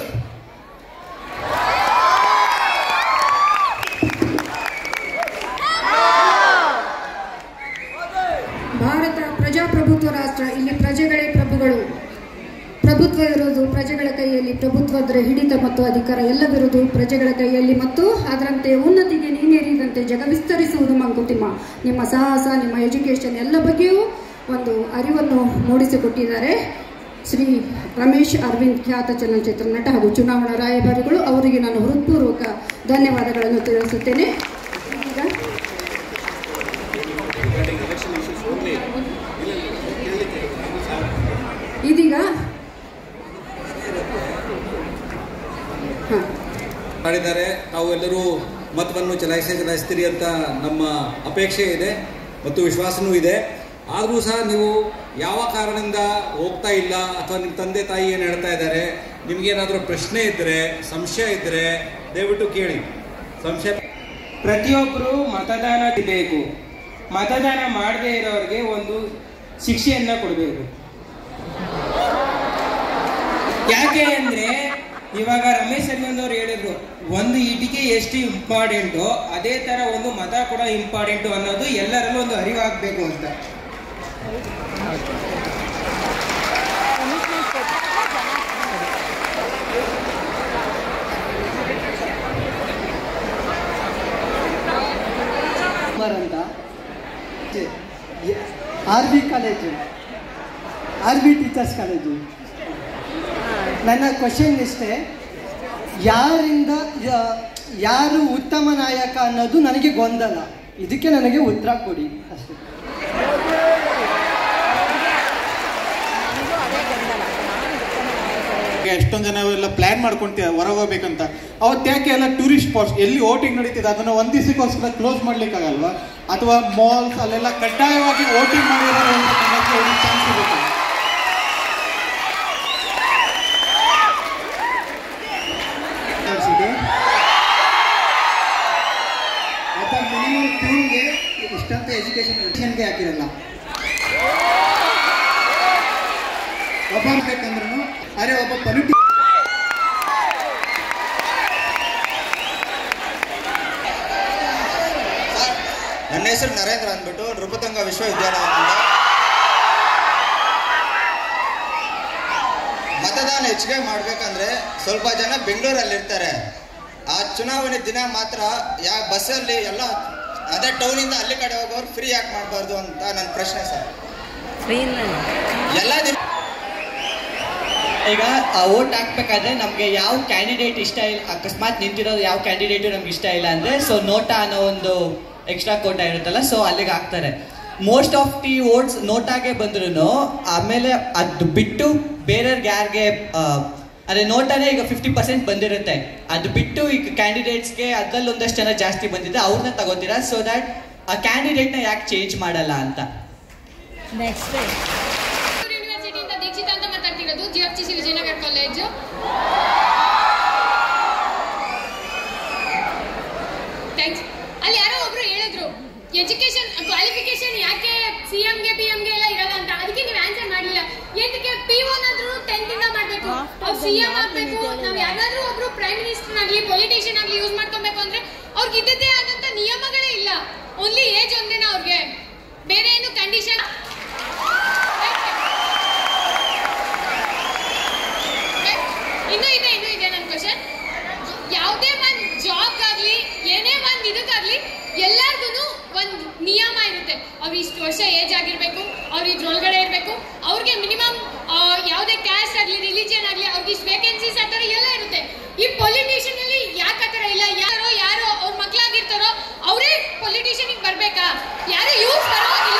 ಭಾರತ ಪ್ರಜಾಪ್ರಭುತ್ವ ರಾಷ್ಟ್ರ ಇಲ್ಲಿ ಪ್ರಜೆಗಳೇ ಪ್ರಭುಗಳು ಪ್ರಭುತ್ವ ಇರೋದು ಪ್ರಜೆಗಳ ಕೈಯಲ್ಲಿ ಪ್ರಭುತ್ವದ ಹಿಡಿತ ಮತ್ತು ಅಧಿಕಾರ ಎಲ್ಲವಿರುವುದು ಪ್ರಜೆಗಳ ಕೈಯಲ್ಲಿ ಮತ್ತು ಅದರಂತೆ ಉನ್ನತಿಗೆ ನೀನೇರಿದಂತೆ ಜಗ ವಿಸ್ತರಿಸುವುದು ಮಂಕುತಿಮ್ಮ ನಿಮ್ಮ ಸಾಹಸ ನಿಮ್ಮ ಎಜುಕೇಶನ್ ಎಲ್ಲ ಬಗ್ಗೆಯೂ ಒಂದು ಅರಿವನ್ನು ಮೂಡಿಸಿಕೊಟ್ಟಿದ್ದಾರೆ ಶ್ರೀ ರಮೇಶ್ ಅರವಿಂದ್ ಖ್ಯಾತ ಚಲನಚಿತ್ರ ನಟ ಹಾಗೂ ಚುನಾವಣಾ ರಾಯಭಾರಿಗಳು ಅವರಿಗೆ ನಾನು ಹೃತ್ಪೂರ್ವಕ ಧನ್ಯವಾದಗಳನ್ನು ತಿಳಿಸುತ್ತೇನೆ ಈಗ ಇದೀಗ ಹಾಂ ಮಾಡಿದ್ದಾರೆ ತಾವು ಎಲ್ಲರೂ ಮತವನ್ನು ಚಲಾಯಿಸೇ ಚಲಾಯಿಸ್ತೀರಿ ಅಂತ ನಮ್ಮ ಅಪೇಕ್ಷೆ ಇದೆ ಮತ್ತು ವಿಶ್ವಾಸನೂ ಇದೆ ಆದರೂ ಸಹ ನೀವು ಯಾವ ಕಾರಣದಿಂದ ಹೋಗ್ತಾ ಇಲ್ಲ ಅಥವಾ ನಿಮ್ಮ ತಂದೆ ತಾಯಿ ಏನು ಹೇಳ್ತಾ ಇದ್ದಾರೆ ನಿಮಗೇನಾದರೂ ಪ್ರಶ್ನೆ ಇದ್ದರೆ ಸಂಶಯ ಇದ್ದರೆ ದಯವಿಟ್ಟು ಕೇಳಿ ಸಂಶಯ ಪ್ರತಿಯೊಬ್ಬರು ಮತದಾನ ಬೇಕು ಮತದಾನ ಮಾಡದೇ ಇರೋರಿಗೆ ಒಂದು ಶಿಕ್ಷೆಯನ್ನ ಕೊಡಬೇಕು ಯಾಕೆ ಅಂದ್ರೆ ಇವಾಗ ರಮೇಶ್ ಅರವಿಂದ್ ಅವ್ರು ಹೇಳಿದ್ರು ಒಂದು ಇಟಿಕೆ ಎಷ್ಟು ಇಂಪಾರ್ಟೆಂಟು ಅದೇ ತರ ಒಂದು ಮತ ಕೂಡ ಇಂಪಾರ್ಟೆಂಟು ಅನ್ನೋದು ಎಲ್ಲರಲ್ಲೂ ಒಂದು ಅರಿವಾಗಬೇಕು ಅಂತ ಕುಮಾರ್ ಅಂತ R B college R B teachers college ನನ್ನ ಕ್ವಶನ್ ಇಷ್ಟೇ ಯಾರಿಂದ ಯಾ- ಯಾರು ಉತ್ತಮ ನಾಯಕ ಅನ್ನೋದು ನನಗೆ ಗೊಂದಲ ಇದಕ್ಕೆ ನನಗೆ ಉತ್ತರ ಕೊಡಿ ಅಷ್ಟೇ ಎಷ್ಟೊಂದು ಜನ ಎಲ್ಲ ಪ್ಲಾನ್ ಮಾಡ್ಕೊಂತೀವಿ ಹೊರಗೆ ಹೋಗ್ಬೇಕಂತ ಅವತ್ತು ಯಾಕೆ ಎಲ್ಲ ಟೂರಿಸ್ಟ್ ಸ್ಪಾಟ್ಸ್ ಎಲ್ಲಿ ವೋಟಿಂಗ್ ನಡೀತಿದೆ ಅದನ್ನ ಒಂದ್ ದಿವಸಕ್ಕೋಸ್ಕರ ಕ್ಲೋಸ್ ಮಾಡ್ಲಿಕ್ಕಾಗಲ್ವಾ ಅಥವಾ ಮಾಲ್ಸ್ ಅಲ್ಲೆಲ್ಲ ಕಡ್ಡಾಯವಾಗಿ ವೋಟಿಂಗ್ ಮಾಡಿರೋ ಚಾನ್ಸ್ ಇರುತ್ತೆ ಒಬ್ಬ ಮಿನಿಮಮ್ ಟೂರ್ಗೆ ಇಷ್ಟಂತ ಎಜುಕೇಶನ್ ಎಜುಕೇಷನ್ಗೆ ಹಾಕಿರಲ್ಲ ಒಬ್ಬ ಬೇಕಂದ್ರೂ ಅರೆ ಒಬ್ಬ ಪೊಲಿಟಿ ನನ್ನ ಹೆಸರು ನರೇಂದ್ರ ಅಂದ್ಬಿಟ್ಟು ನೃಪತಂಗ ವಿಶ್ವವಿದ್ಯಾಲಯದಿಂದ ಮತದಾನ ಹೆಚ್ಚಿಗೆ ಮಾಡ್ಬೇಕಂದ್ರೆ ಸ್ವಲ್ಪ ಜನ ಬೆಂಗಳೂರಲ್ಲಿ ಇರ್ತಾರೆ ಆ ಚುನಾವಣೆ ದಿನ ಮಾತ್ರ ಯಾ ಬಸ್ಸಲ್ಲಿ ಎಲ್ಲ ಅದೇ ಟೌನಿಂದ ಅಲ್ಲಿ ಕಡೆ ಹೋಗೋರು ಫ್ರೀ ಯಾಕೆ ಮಾಡಬಾರ್ದು ಅಂತ ನನ್ನ ಪ್ರಶ್ನೆ ಸರ್ ಎಲ್ಲ ದಿನ ಈಗ ವೋಟ್ ಹಾಕ್ಬೇಕಾದ್ರೆ ನಮಗೆ ಯಾವ ಕ್ಯಾಂಡಿಡೇಟ್ ಇಷ್ಟ ಇಲ್ಲ ಅಕಸ್ಮಾತ್ ನಿಂತಿರೋದು ಯಾವ ಕ್ಯಾಂಡಿಡೇಟು ನಮ್ಗೆ ಇಷ್ಟ ಇಲ್ಲ ಅಂದರೆ ಸೊ ನೋಟಾ ಅನ್ನೋ ಒಂದು ಎಕ್ಸ್ಟ್ರಾ ಕೋಟ ಇರುತ್ತಲ್ಲ ಸೊ ಅಲ್ಲಿಗೆ ಹಾಕ್ತಾರೆ ಮೋಸ್ಟ್ ಆಫ್ ದಿ ವೋಟ್ಸ್ ನೋಟಾಗೆ ಬಂದ್ರು ಆಮೇಲೆ ಅದು ಬಿಟ್ಟು ಬೇರೆಯವ್ರಿಗೆ ಯಾರಿಗೆ ಅದೇ ನೋಟಾನೇ ಈಗ ಫಿಫ್ಟಿ ಪರ್ಸೆಂಟ್ ಬಂದಿರುತ್ತೆ ಅದು ಬಿಟ್ಟು ಈಗ ಕ್ಯಾಂಡಿಡೇಟ್ಸ್ಗೆ ಅದ್ರಲ್ಲಿ ಒಂದಷ್ಟು ಜನ ಜಾಸ್ತಿ ಬಂದಿದೆ ಅವ್ರನ್ನ ತಗೋತೀರಾ ಸೊ ದ್ಯಾಟ್ ಆ ಕ್ಯಾಂಡಿಡೇಟ್ನ ಯಾಕೆ ಚೇಂಜ್ ಮಾಡಲ್ಲ ಅಂತ ಯೂನಿವರ್ಸಿಟಿಯಿಂದ ದೀಕ್ಷಿತ ಅಂತ ಮಾತಾಡ್ತಿರೋದು G F C C Vijayanagara college thanks ಅಲ್ಲಿ ಯಾರೋ ಒಬ್ರು ಹೇಳಿದ್ರು ಎಜುಕೇಶನ್ ಕ್ವಾಲಿಫಿಕೇಶನ್ ಯಾಕೆ ಸಿ ಗೆ ಪಿ ಗೆ ಎಲ್ಲ ಇರಲ್ಲ ಅಂತ ಅದಕ್ಕೆ ನೀವು ಆನ್ಸರ್ ಮಾಡಲಿಲ್ಲ ಏನಕ್ಕೆ ಪಿ ಒನ್ ಆದ್ರೂ ಟೆಂತ್ ಇಂದ ಮಾಡ್ಬೇಕು ಅವ್ರು ಸಿ ಎಂ ಆಗ್ಬೇಕು ನಾವ್ ಯಾರಾದ್ರೂ ಒಬ್ರು ಪ್ರೈಮ್ ಮಿನಿಸ್ಟರ್ ಆಗ್ಲಿ ಪೊಲಿಟಿಷಿಯನ್ ಆಗ್ಲಿ ಯೂಸ್ ಮಾಡ್ಕೊಬೇಕು ಅಂದ್ರೆ ಅವ್ರಿಗೆ ಇದ್ದದ್ದೇ ಆದಂತ ನಿಯಮಗಳೇ ಇಲ್ಲ ಓನ್ಲಿ ಏಜ್ ಒಂದೇನಾ ಅವ್ರಿಗೆ ಬೇರೆ ಏನು ಕಂಡೀಷನ್ ಇನ್ನೂ ಇದೆ ಇನ್ನೂ ಇದೆ ನನ್ನ ಕ್ವಶನ್ ಯಾವುದೇ ಒಂದು ಜಾಬ್ ಆಗ್ಲಿ ಏನೇ ಒಂದು ಇದಕ್ಕಾಗ್ಲಿ ಎಲ್ಲಾರ್ಗು ಒಂದು ನಿಯಮ ಇರುತ್ತೆ ಅವ್ರು ಇಷ್ಟು ವರ್ಷ ಏಜ್ ಆಗಿರ್ಬೇಕು ಅವ್ರು ಇದ್ರೊಳಗಡೆ ಇರಬೇಕು ಅವ್ರಿಗೆ ಮಿನಿಮಮ್ ಯಾವುದೇ ಕ್ಯಾಸ್ಟ್ ಆಗಲಿ ರಿಲಿಜಿಯನ್ ಆಗಲಿ ಅವ್ರಿಗೆ ಇಷ್ಟು ವೇಕೆನ್ಸೀಸ್ ಆ ಥರ ಎಲ್ಲ ಇರುತ್ತೆ ಈ ಪೊಲಿಟಿಷಿಯನ್ ಅಲ್ಲಿ ಯಾಕೆ ಆ ಥರ ಇಲ್ಲ ಯಾರೋ ಯಾರೋ ಅವ್ರ ಮಕ್ಕಳಾಗಿರ್ತಾರೋ ಅವರೇ ಪೊಲಿಟಿಷಿಯನಿಗೆ ಬರ್ಬೇಕಾ ಯಾರು ಯೂಸ್ ಬರೋ ಇಲ್ಲ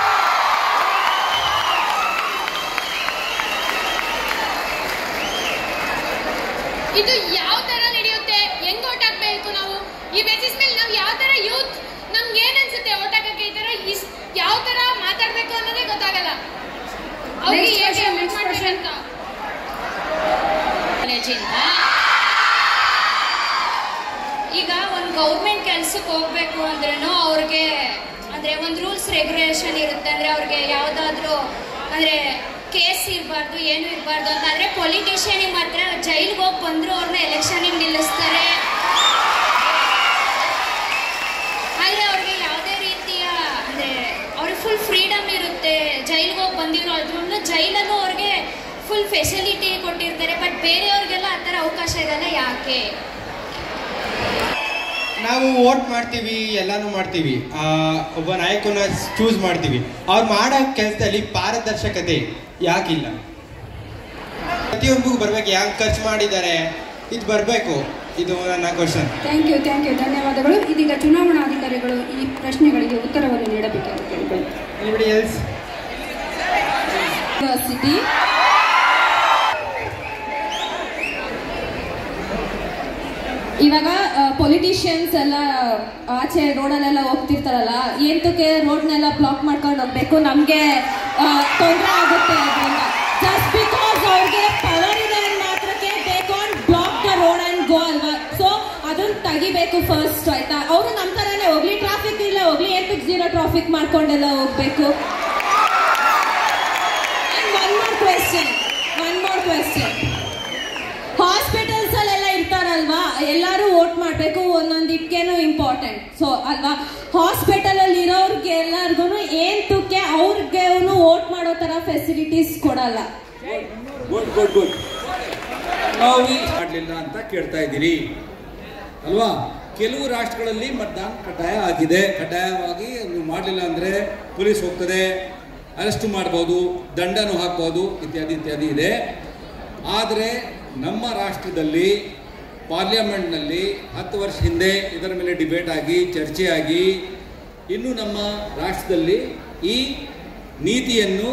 ಇದು ಯಾವ ತರ ನಡೆಯುತ್ತೆ ಹೆಂಗ್ ಓಟ್ ಹಾಕ್ಬೇಕು ನಾವು ಈ ಬೇಸಿಸ್ ಮೇಲೆ ನಾವು ಯಾವ ತರ ಯೂತ್ ನಮ್ಗೆ ಏನ್ ಅನ್ಸುತ್ತೆ ಓಟ್ ಹಾಕಕ್ಕೆ ಈ ತರ ಇಸ್ ಯಾವ ತರ ಮಾತಾಡ್ಬೇಕು ಅನ್ನೋದೇ ಗೊತ್ತಾಗಲ್ಲ ಅವ್ರಿಗೆ Next ಹೇಗೆ question, vote next ಮಾಡ್ಬೇಕಂತ ಕಾಲೇಜಿಂದ ಈಗ ಒಂದು ಗೌರ್ಮೆಂಟ್ ಕೆಲ್ಸಕ್ಕೆ ಹೋಗ್ಬೇಕು ಅಂದ್ರೂ ಅವ್ರಿಗೆ ಅಂದ್ರೆ ಒಂದು ರೂಲ್ಸ್ ರೆಗ್ಯುಲೇಷನ್ ಇರುತ್ತೆ ಅಂದ್ರೆ ಅವ್ರಿಗೆ ಯಾವ್ದಾದ್ರು ಅಂದ್ರೆ ಕೇಸ್ ಇರಬಾರ್ದು ಏನು ಇರಬಾರ್ದು ಅಂತ ಆದ್ರೆ ಪೊಲಿಟಿಷಿಯನಿಗೆ ಮಾತ್ರ ಜೈಲ್ಗೆ ಹೋಗಿ ಬಂದ್ರು ಅವ್ರನ್ನ ಎಲೆಕ್ಷನಿಗೆ ನಿಲ್ಲಿಸ್ತಾರೆ ಆದ್ರೆ ಅವ್ರಿಗೆ ಯಾವುದೇ ರೀತಿಯ ಅಂದ್ರೆ ಅವ್ರಿಗೆ ಫುಲ್ ಫ್ರೀಡಮ್ ಇರುತ್ತೆ ಜೈಲ್ಗೆ ಹೋಗಿ ಬಂದಿರೋ ಅದ್ರೂ ಜೈಲಲ್ಲೂ ಅವ್ರಿಗೆ ಫುಲ್ ಫೆಸಿಲಿಟಿ ಕೊಟ್ಟಿರ್ತಾರೆ ಬಟ್ ಬೇರೆಯವ್ರಿಗೆಲ್ಲ ಆ ಥರ ಅವಕಾಶ ಇರಲ್ಲ ಯಾಕೆ ನಾವು ವೋಟ್ ಮಾಡ್ತೀವಿ ಎಲ್ಲಾನು ಮಾಡ್ತೀವಿ ಆ, ಒಬ್ಬ ನಾಯಕನ ಚೂಸ್ ಮಾಡ್ತೀವಿ ಅವ್ರು ಮಾಡೋ ಕೆಲಸದಲ್ಲಿ ಪಾರದರ್ಶಕತೆ ಯಾಕಿಲ್ಲ ಪ್ರತಿಯೊಬ್ಬರಿಗೂ ಬರ್ಬೇಕು ಯಾಕೆ ಖರ್ಚು ಮಾಡಿದ್ದಾರೆ ಇದು ಬರಬೇಕು ಇದು ನನ್ನ question thank you thank you ಧನ್ಯವಾದಗಳು ಇದೀಗ ಚುನಾವಣಾಧಿಕಾರಿಗಳು ಈ ಪ್ರಶ್ನೆಗಳಿಗೆ ಉತ್ತರವನ್ನು ನೀಡಬೇಕೆಂದು ಕೇಳಿಕೊಳ್ಳುತ್ತೇನೆ ಎನಿಬಡಿ ಎಲ್ಸ್ ಯೂನಿವರ್ಸಿಟಿ ಇವಾಗ ಪೊಲಿಟಿಷಿಯನ್ಸ್ ಎಲ್ಲ ಆಚೆ ರೋಡಲ್ಲೆಲ್ಲ ಹೋಗ್ತಿರ್ತಾರಲ್ಲ ಏಂತಕ್ಕೆ ರೋಡ್ನೆಲ್ಲ ಬ್ಲಾಕ್ ಮಾಡ್ಕೊಂಡು ಹೋಗ್ಬೇಕು ನಮಗೆ ತೊಂದರೆ ಆಗುತ್ತೆ ಅದರಿಂದ ಜಸ್ಟ್ ಬಿಕಾಸ್ ಅವ್ರಿಗೆ ಪವರ್ ಇದೆ ಅಂದ್ ಮಾತ್ರಕ್ಕೆ they can't block the road and go ಅಲ್ವಾ ಸೊ ಅದನ್ನ ತೆಗಿಬೇಕು ಫಸ್ಟ್ ಆಯ್ತಾ ಅವರು ನಮ್ಮ ಥರನೇ ಹೋಗ್ಲಿ ಟ್ರಾಫಿಕ್ ಇಲ್ಲ ಹೋಗ್ಲಿ ಏಂತಕ್ಕೆ ಜೀರೋ ಟ್ರಾಫಿಕ್ ಮಾಡ್ಕೊಂಡೆಲ್ಲ ಹೋಗ್ಬೇಕು one more question one more question ಒಂದೊಂದು ಇಟ್ಕೆನೂ ಇಂಪಾರ್ಟೆಂಟ್ ಸೊ ಅಲ್ವಾ ಹಾಸ್ಪಿಟಲ್ ಅಲ್ಲಿ ಇರೋರ್ಗೆ ಎಲ್ಲರಿಗೂ ಏನ್ ತುಕ್ಕೆ ಅವ್ರಿಗೆ ವೋಟ್ ಮಾಡೋ ತರ ಫೆಸಿಲಿಟೀಸ್ ಕೊಡಲ್ಲ ಗುಡ್ ಗುಡ್ ಗುಡ್ ನಾವು ಮಾಡಲಿಲ್ಲ ಅಂತ ಕೇಳ್ತಾ ಇದ್ದೀರಿ ಅಲ್ವಾ ಕೆಲವು ರಾಷ್ಟ್ರಗಳಲ್ಲಿ ಮತದಾನ ಕಡ್ಡಾಯ ಆಗಿದೆ ಕಡ್ಡಾಯವಾಗಿ ನೀವು ಮಾಡಲಿಲ್ಲ ಅಂದರೆ ಪೊಲೀಸ್ ಹೋಗ್ತದೆ ಅರೆಸ್ಟ್ ಮಾಡ್ಬೋದು ದಂಡನೂ ಹಾಕ್ಬೋದು ಇತ್ಯಾದಿ ಇತ್ಯಾದಿ ಇದೆ ಆದರೆ ನಮ್ಮ ರಾಷ್ಟ್ರದಲ್ಲಿ ಪಾರ್ಲಿಮೆಂಟ್ನಲ್ಲಿ ಹತ್ತು ವರ್ಷ ಹಿಂದೆ ಇದರ ಮೇಲೆ ಡಿಬೇಟ್ ಆಗಿ ಚರ್ಚೆ ಆಗಿ ಇನ್ನು ನಮ್ಮ ರಾಷ್ಟ್ರದಲ್ಲಿ ಈ ನೀತಿಯನ್ನು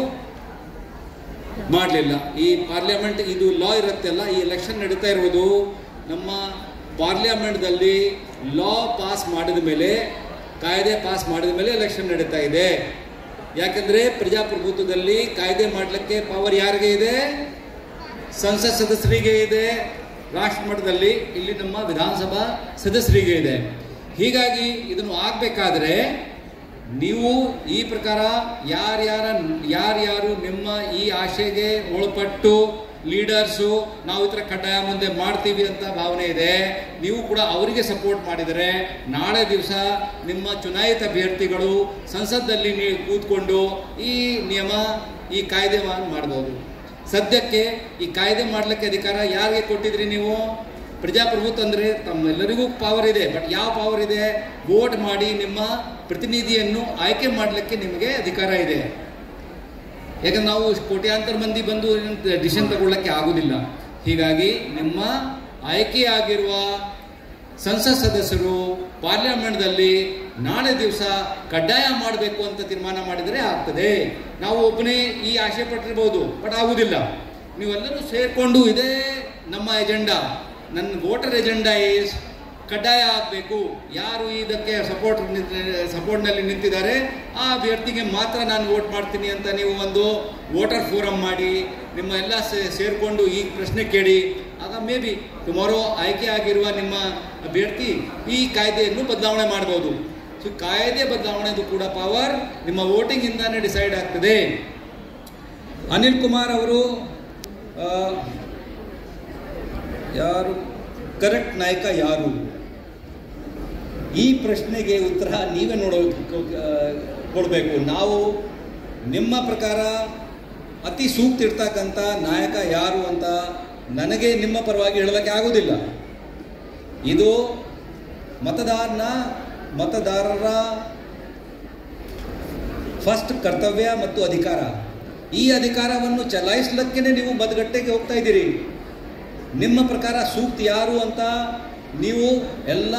ಮಾಡಲಿಲ್ಲ ಈ ಪಾರ್ಲಿಮೆಂಟ್ ಇದು ಲಾ ಇರುತ್ತಲ್ಲ ಈ ಎಲೆಕ್ಷನ್ ನಡೀತಾ ಇರುವುದು ನಮ್ಮ ಪಾರ್ಲಿಮೆಂಟ್ದಲ್ಲಿ ಲಾ ಪಾಸ್ ಮಾಡಿದ ಮೇಲೆ ಕಾಯ್ದೆ ಪಾಸ್ ಮಾಡಿದ ಮೇಲೆ ಎಲೆಕ್ಷನ್ ನಡೀತಾ ಇದೆ ಯಾಕಂದ್ರೆ ಪ್ರಜಾಪ್ರಭುತ್ವದಲ್ಲಿ ಕಾಯ್ದೆ ಮಾಡಲಿಕ್ಕೆ ಪವರ್ ಯಾರಿಗೆ ಇದೆ ಸಂಸತ್ ಸದಸ್ಯರಿಗೆ ಇದೆ ರಾಷ್ಟ್ರ ಮಟ್ಟದಲ್ಲಿ ಇಲ್ಲಿ ನಮ್ಮ ವಿಧಾನಸಭಾ ಸದಸ್ಯರಿಗೆ ಇದೆ ಹೀಗಾಗಿ ಇದನ್ನು ಆಗಬೇಕಾದ್ರೆ ನೀವು ಈ ಪ್ರಕಾರ ಯಾರ್ಯಾರ ಯಾರ್ಯಾರು ನಿಮ್ಮ ಈ ಆಶೆಗೆ ಒಳಪಟ್ಟು ಲೀಡರ್ಸು ನಾವು ಈ ಥರ ಕಡ್ಡಾಯ ಮುಂದೆ ಮಾಡ್ತೀವಿ ಅಂತ ಭಾವನೆ ಇದೆ ನೀವು ಕೂಡ ಅವರಿಗೆ ಸಪೋರ್ಟ್ ಮಾಡಿದರೆ ನಾಳೆ ದಿವಸ ನಿಮ್ಮ ಚುನಾಯಿತ ಅಭ್ಯರ್ಥಿಗಳು ಸಂಸತ್ತಲ್ಲಿ ನೀವು ಕೂತ್ಕೊಂಡು ಈ ನಿಯಮ ಈ ಕಾಯ್ದೆ ಮಾಡ್ಬೋದು ಸದ್ಯಕ್ಕೆ ಈ ಕಾಯ್ದೆ ಮಾಡಲಿಕ್ಕೆ ಅಧಿಕಾರ ಯಾರಿಗೆ ಕೊಟ್ಟಿದ್ರಿ ನೀವು ಪ್ರಜಾಪ್ರಭುತ್ವ ಅಂದರೆ ತಮ್ಮೆಲ್ಲರಿಗೂ ಪವರ್ ಇದೆ ಬಟ್ ಯಾವ ಪವರ್ ಇದೆ ವೋಟ್ ಮಾಡಿ ನಿಮ್ಮ ಪ್ರತಿನಿಧಿಯನ್ನು ಆಯ್ಕೆ ಮಾಡಲಿಕ್ಕೆ ನಿಮಗೆ ಅಧಿಕಾರ ಇದೆ ಯಾಕಂದ್ರೆ ನಾವು ಕೋಟ್ಯಾಂತರ ಮಂದಿ ಬಂದು ಡಿಸಿಷನ್ ತಗೊಳ್ಳಕ್ಕೆ ಆಗುದಿಲ್ಲ ಹೀಗಾಗಿ ನಿಮ್ಮ ಆಯ್ಕೆಯಾಗಿರುವ ಸಂಸತ್ ಸದಸ್ಯರು ಪಾರ್ಲಿಮೆಂಟ್ದಲ್ಲಿ ನಾಳೆ ದಿವಸ ಕಡ್ಡಾಯ ಮಾಡಬೇಕು ಅಂತ ತೀರ್ಮಾನ ಮಾಡಿದರೆ ಆಗ್ತದೆ ನಾವು ಒಬ್ಬನೇ ಈ ಆಶೆ ಪಟ್ಟಿರ್ಬೋದು ಬಟ್ ಆಗುವುದಿಲ್ಲ ನೀವೆಲ್ಲರೂ ಸೇರಿಕೊಂಡು ಇದೇ ನಮ್ಮ ಎಜೆಂಡಾ ನನ್ನ ವೋಟರ್ ಎಜೆಂಡಾ ಈಸ್ ಕಡ್ಡಾಯ ಆಗಬೇಕು ಯಾರು ಇದಕ್ಕೆ ಸಪೋರ್ಟ್ ಸಪೋರ್ಟ್ನಲ್ಲಿ ನಿಂತಿದ್ದಾರೆ ಆ ಅಭ್ಯರ್ಥಿಗೆ ಮಾತ್ರ ನಾನು ವೋಟ್ ಮಾಡ್ತೀನಿ ಅಂತ ನೀವು ಒಂದು ವೋಟರ್ ಫೋರಮ್ ಮಾಡಿ ನಿಮ್ಮ ಎಲ್ಲ ಸೇರಿಕೊಂಡು ಈ ಪ್ರಶ್ನೆ ಕೇಳಿ ಆಗ ಮೇ ಬಿ ಟುಮಾರೋ ಆಯ್ಕೆ ಆಗಿರುವ ನಿಮ್ಮ ಅಭ್ಯರ್ಥಿ ಈ ಕಾಯ್ದೆಯನ್ನು ಬದಲಾವಣೆ ಮಾಡ್ಬೋದು ಸೊ ಕಾಯ್ದೆ ಬದಲಾವಣೆದು ಕೂಡ ಪವರ್ ನಿಮ್ಮ ವೋಟಿಂಗ್ ಇಂದಾನೇ ಡಿಸೈಡ್ ಆಗ್ತದೆ ಅನಿಲ್ ಕುಮಾರ್ ಅವರು ಆ, ಯಾರು ಕರೆಕ್ಟ್ ನಾಯಕ ಯಾರು ಈ ಪ್ರಶ್ನೆಗೆ ಉತ್ತರ ನೀವೇ ನೋಡೋ ಕೊಡಬೇಕು ನಾವು ನಿಮ್ಮ ಪ್ರಕಾರ ಅತಿ ಸೂಕ್ತ ಇರ್ತಕ್ಕಂಥ ನಾಯಕ ಯಾರು ಅಂತ ನನಗೆ ನಿಮ್ಮ ಪರವಾಗಿ ಹೇಳೋದಕ್ಕೆ ಆಗೋದಿಲ್ಲ ಇದು ಮತದಾರನ ಮತದಾರರ ಫಸ್ಟ್ ಕರ್ತವ್ಯ ಮತ್ತು ಅಧಿಕಾರ ಈ ಅಧಿಕಾರವನ್ನು ಚಲಾಯಿಸ್ಲಿಕ್ಕೆ ನೀವು ಬದಗಟ್ಟೆಗೆ ಹೋಗ್ತಾ ಇದ್ದೀರಿ ನಿಮ್ಮ ಪ್ರಕಾರ ಸೂಕ್ತ ಯಾರು ಅಂತ ನೀವು ಎಲ್ಲ